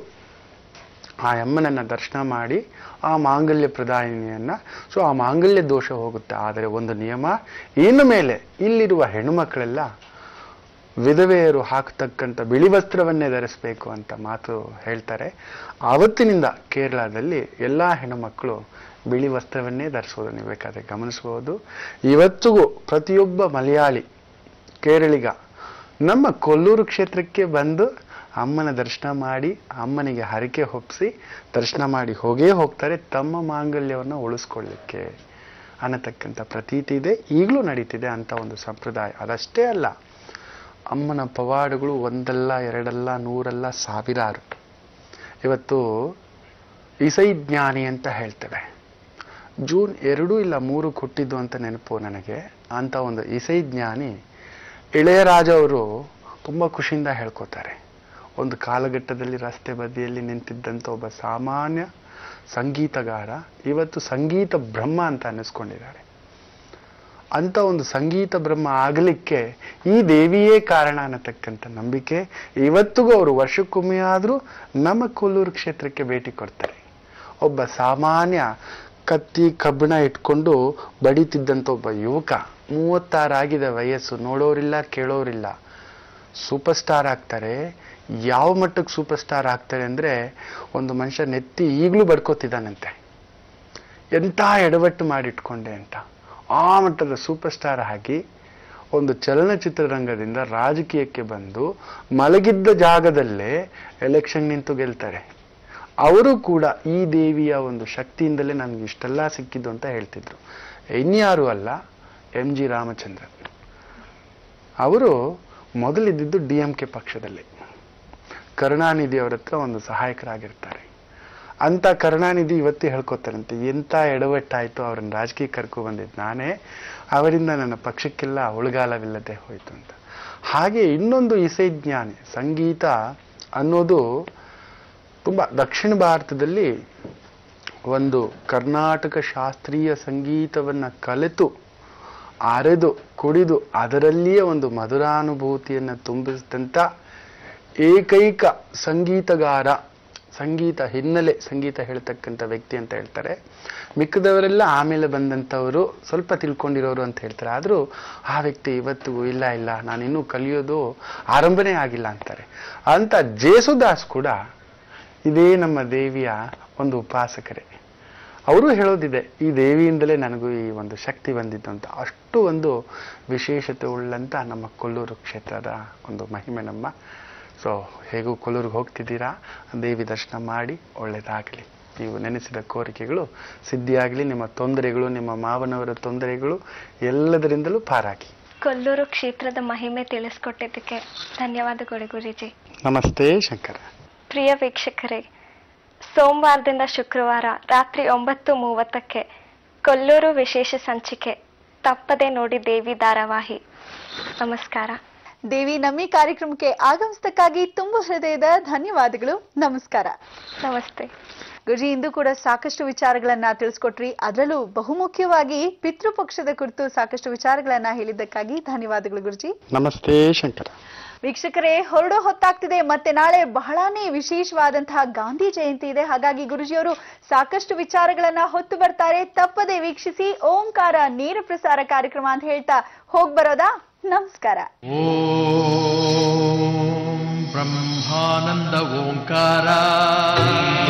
S3: ಆ ಅಮ್ಮನನ್ನ ದರ್ಶನ ಮಾಡಿ ಆ ಮಾಂಗಲ್ಯ ಪ್ರದಾಯಿನಿಯನ್ನ ಸೊ ಆ ಮಾಂಗಲ್ಯ ದೋಷ ಹೋಗುತ್ತೆ ಆದರೆ ಒಂದು ನಿಯಮ ಇನ್ನು ಮೇಲೆ ಇಲ್ಲಿರುವ ಹೆಣ್ಣುಮಕ್ಕಳೆಲ್ಲ ವಿಧವೆಯರು ಹಾಕತಕ್ಕಂಥ ಬಿಳಿ ವಸ್ತ್ರವನ್ನೇ ಧರಿಸಬೇಕು ಅಂತ ಮಾತು ಹೇಳ್ತಾರೆ ಆವತ್ತಿನಿಂದ ಕೇರಳದಲ್ಲಿ ಎಲ್ಲ ಹೆಣ್ಣುಮಕ್ಕಳು ಬಿಳಿ ವಸ್ತ್ರವನ್ನೇ ಧರಿಸೋದು ನೀವು ಬೇಕಾದ್ರೆ ಗಮನಿಸಬಹುದು ಇವತ್ತಿಗೂ ಪ್ರತಿಯೊಬ್ಬ ಮಲಯಾಳಿ ಕೇರಳಿಗ ನಮ್ಮ ಕೊಲ್ಲೂರು ಕ್ಷೇತ್ರಕ್ಕೆ ಬಂದು ಅಮ್ಮನ ದರ್ಶನ ಮಾಡಿ ಅಮ್ಮನಿಗೆ ಹರಕೆ ಹೊಪ್ಪಿಸಿ ದರ್ಶನ ಮಾಡಿ ಹೋಗೇ ಹೋಗ್ತಾರೆ ತಮ್ಮ ಮಾಂಗಲ್ಯವನ್ನು ಉಳಿಸ್ಕೊಳ್ಳಿಕ್ಕೆ ಅನ್ನತಕ್ಕಂಥ ಪ್ರತೀತಿ ಇದೆ ಈಗಲೂ ನಡೀತಿದೆ ಅಂತ ಒಂದು ಸಂಪ್ರದಾಯ ಅದಷ್ಟೇ ಅಲ್ಲ ಅಮ್ಮನ ಪವಾಡಗಳು ಒಂದಲ್ಲ ಎರಡಲ್ಲ ನೂರಲ್ಲ ಸಾವಿರಾರು ಇವತ್ತು ಇಸೈ ಜ್ಞಾನಿ ಅಂತ ಹೇಳ್ತೇವೆ ಜೂನ್ ಎರಡು ಇಲ್ಲ ಮೂರು ಕೊಟ್ಟಿದ್ದು ಅಂತ ನೆನಪು ನನಗೆ ಅಂತ ಒಂದು ಇಸೈ ಜ್ಞಾನಿ ಇಳೆಯರಾಜ ಅವರು ತುಂಬ ಖುಷಿಯಿಂದ ಹೇಳ್ಕೊತಾರೆ ಒಂದು ಕಾಲಘಟ್ಟದಲ್ಲಿ ರಸ್ತೆ ಬದಿಯಲ್ಲಿ ನಿಂತಿದ್ದಂಥ ಒಬ್ಬ ಸಾಮಾನ್ಯ ಸಂಗೀತಗಾರ ಇವತ್ತು ಸಂಗೀತ ಬ್ರಹ್ಮ ಅಂತ ಅನ್ನಿಸ್ಕೊಂಡಿದ್ದಾರೆ ಅಂತ ಒಂದು ಸಂಗೀತ ಬ್ರಹ್ಮ ಆಗಲಿಕ್ಕೆ ಈ ದೇವಿಯೇ ಕಾರಣ ಅನ್ನತಕ್ಕಂಥ ನಂಬಿಕೆ ಇವತ್ತಿಗೂ ಅವರು ವರ್ಷಕ್ಕೊಮ್ಮೆ ಆದರೂ ನಮ್ಮ ಕೊಲ್ಲೂರು ಕ್ಷೇತ್ರಕ್ಕೆ ಭೇಟಿ ಕೊಡ್ತಾರೆ ಒಬ್ಬ ಸಾಮಾನ್ಯ ಕತ್ತಿ ಕಬ್ಬಿಣ ಇಟ್ಕೊಂಡು ಬಡಿತಿದ್ದಂಥ ಒಬ್ಬ ಯುವಕ ಮೂವತ್ತಾರಾಗಿದೆ ವಯಸ್ಸು ನೋಡೋರಿಲ್ಲ ಕೇಳೋರಿಲ್ಲ ಸೂಪರ್ ಸ್ಟಾರ್ ಆಗ್ತಾರೆ ಯಾವ ಮಟ್ಟಕ್ಕೆ ಸೂಪರ್ ಸ್ಟಾರ್ ಆಗ್ತಾರೆ ಅಂದ್ರೆ ಒಂದು ಮನುಷ್ಯ ನೆತ್ತಿ ಈಗಲೂ ಬಡ್ಕೋತಿದ್ದಾನಂತೆ ಎಂಥ ಎಡವಟ್ಟು ಮಾಡಿಟ್ಕೊಂಡೆ ಅಂತ ಆ ಮಟ್ಟದ ಸೂಪರ್ ಸ್ಟಾರ್ ಆಗಿ ಒಂದು ಚಲನಚಿತ್ರ ರಂಗದಿಂದ ರಾಜಕೀಯಕ್ಕೆ ಬಂದು ಮಲಗಿದ್ದ ಜಾಗದಲ್ಲೇ ಎಲೆಕ್ಷನ್ ನಿಂತು ಗೆಲ್ತಾರೆ ಅವರು ಕೂಡ ಈ ದೇವಿಯ ಒಂದು ಶಕ್ತಿಯಿಂದಲೇ ನನಗೆ ಇಷ್ಟೆಲ್ಲ ಸಿಕ್ಕಿದ್ದು ಅಂತ ಹೇಳ್ತಿದ್ರು ಇನ್ಯಾರು ಅಲ್ಲ ಎಂ ಜಿ ರಾಮಚಂದ್ರನ್ ಅವರು ಮೊದಲಿದ್ದಿದ್ದು ಡಿ ಎಂ ಕೆ ಪಕ್ಷದಲ್ಲಿ ಕರುಣಾನಿಧಿ ಅವರ ಹತ್ರ ಒಂದು ಸಹಾಯಕರಾಗಿರ್ತಾರೆ ಅಂತ ಕರುಣಾನಿಧಿ ಇವತ್ತೇ ಹೇಳ್ಕೊತಾರಂತೆ ಎಂಥ ಎಡವಟ್ಟಾಯಿತು ಅವ್ರನ್ನ ರಾಜಕೀಯ ಕರ್ಕೊ ಬಂದಿದ್ದು ನಾನೇ ಅವರಿಂದ ನನ್ನ ಪಕ್ಷಕ್ಕೆಲ್ಲ ಉಳುಗಾಲವಿಲ್ಲದೆ ಹೋಯಿತು ಅಂತ ಹಾಗೆ ಇನ್ನೊಂದು ಇಸೈ ಜ್ಞಾನಿ ಸಂಗೀತ ಅನ್ನೋದು ತುಂಬ ದಕ್ಷಿಣ ಭಾರತದಲ್ಲಿ ಒಂದು ಕರ್ನಾಟಕ ಶಾಸ್ತ್ರೀಯ ಸಂಗೀತವನ್ನು ಕಲಿತು ಅರೆದು ಕುಡಿದು ಅದರಲ್ಲಿಯೇ ಒಂದು ಮಧುರಾನುಭೂತಿಯನ್ನು ತುಂಬಿಸಿದಂಥ ಏಕೈಕ ಸಂಗೀತಗಾರ ಸಂಗೀತ ಹಿನ್ನೆಲೆ ಸಂಗೀತ ಹೇಳ್ತಕ್ಕಂಥ ವ್ಯಕ್ತಿ ಅಂತ ಹೇಳ್ತಾರೆ ಮಿಕ್ಕದವರೆಲ್ಲ ಆಮೇಲೆ ಬಂದಂಥವರು ಸ್ವಲ್ಪ ತಿಳ್ಕೊಂಡಿರೋರು ಅಂತ ಹೇಳ್ತಾರೆ ಆದರೂ ಆ ವ್ಯಕ್ತಿ ಇವತ್ತಿಗೂ ಇಲ್ಲ ಇಲ್ಲ ನಾನಿನ್ನೂ ಕಲಿಯೋದು ಆರಂಭನೇ ಆಗಿಲ್ಲ ಅಂತಾರೆ ಅಂತ ಜೇಸುದಾಸ್ ಕೂಡ ಇದೇ ನಮ್ಮ ದೇವಿಯ ಒಂದು ಉಪಾಸಕರೇ ಅವರು ಹೇಳೋದಿದೆ ಈ ದೇವಿಯಿಂದಲೇ ನನಗೂ ಈ ಒಂದು ಶಕ್ತಿ ಬಂದಿದ್ದು ಅಂತ ಅಷ್ಟು ಒಂದು ವಿಶೇಷತೆ ಉಳ್ಳಂತ ನಮ್ಮ ಕೊಲ್ಲೂರು ಕ್ಷೇತ್ರದ ಒಂದು ಮಹಿಮೆ ನಮ್ಮ ಸೊ ಹೇಗೂ ಕೊಲ್ಲೂರಿಗೆ ಹೋಗ್ತಿದ್ದೀರಾ ದೇವಿ ದರ್ಶನ ಮಾಡಿ ಒಳ್ಳೆಯದಾಗಲಿ ನೀವು ನೆನೆಸಿದ ಕೋರಿಕೆಗಳು ಸಿದ್ಧಿಯಾಗಲಿ ನಿಮ್ಮ ತೊಂದರೆಗಳು ನಿಮ್ಮ ಮಾವನವರ ತೊಂದರೆಗಳು ಎಲ್ಲದರಿಂದಲೂ ಪಾರಾಗಿ
S6: ಕೊಲ್ಲೂರು ಕ್ಷೇತ್ರದ ಮಹಿಮೆ ತಿಳಿಸ್ಕೊಟ್ಟಿದ್ದಕ್ಕೆ ಧನ್ಯವಾದಗಳು ಗುರುಜಿ
S3: ನಮಸ್ತೆ ಶಂಕರ
S6: ಪ್ರಿಯ ವೀಕ್ಷಕರೇ ಸೋಮವಾರದಿಂದ ಶುಕ್ರವಾರ ರಾತ್ರಿ ಒಂಬತ್ತು ಮೂವತ್ತಕ್ಕೆ ಕೊಲ್ಲೂರು ವಿಶೇಷ ಸಂಚಿಕೆ ತಪ್ಪದೆ ನೋಡಿ ದೇವಿ ಧಾರಾವಾಹಿ ನಮಸ್ಕಾರ
S2: ದೇವಿ ನಮ್ಮಿ ಕಾರ್ಯಕ್ರಮಕ್ಕೆ ಆಗಮಿಸಿದ್ದಕ್ಕಾಗಿ ತುಂಬಾ ಹೃದಯದ ಧನ್ಯವಾದಗಳು ನಮಸ್ಕಾರ
S6: ನಮಸ್ತೆ
S2: ಗುರುಜಿ ಇಂದು ಕೂಡ ಸಾಕಷ್ಟು ವಿಚಾರಗಳನ್ನ ತಿಳಿಸ್ಕೊಟ್ರಿ ಅದರಲ್ಲೂ ಬಹುಮುಖ್ಯವಾಗಿ ಪಿತೃಪಕ್ಷದ ಕುರಿತು ಸಾಕಷ್ಟು ವಿಚಾರಗಳನ್ನ ಹೇಳಿದ್ದಕ್ಕಾಗಿ ಧನ್ಯವಾದಗಳು ಗುರುಜಿ
S3: ನಮಸ್ತೆ ಶಂಕರ
S2: ವೀಕ್ಷಕರೇ ಹೊರಡೋ ಹೊತ್ತಾಗ್ತಿದೆ ಮತ್ತೆ ನಾಳೆ ಬಹಳಾನೇ ವಿಶೇಷವಾದಂತಹ ಗಾಂಧಿ ಜಯಂತಿ ಇದೆ ಹಾಗಾಗಿ ಗುರುಜಿಯವರು ಸಾಕಷ್ಟು ವಿಚಾರಗಳನ್ನ ಹೊತ್ತು ಬರ್ತಾರೆ ತಪ್ಪದೆ ವೀಕ್ಷಿಸಿ ಓಂಕಾರ ನೇರ ಪ್ರಸಾರ ಕಾರ್ಯಕ್ರಮ ಅಂತ ಹೇಳ್ತಾ ಹೋಗ್ ಬರೋದಾ ನಮಸ್ಕಾರ
S1: ॐ ब्रह्मानन्द ओङ्कार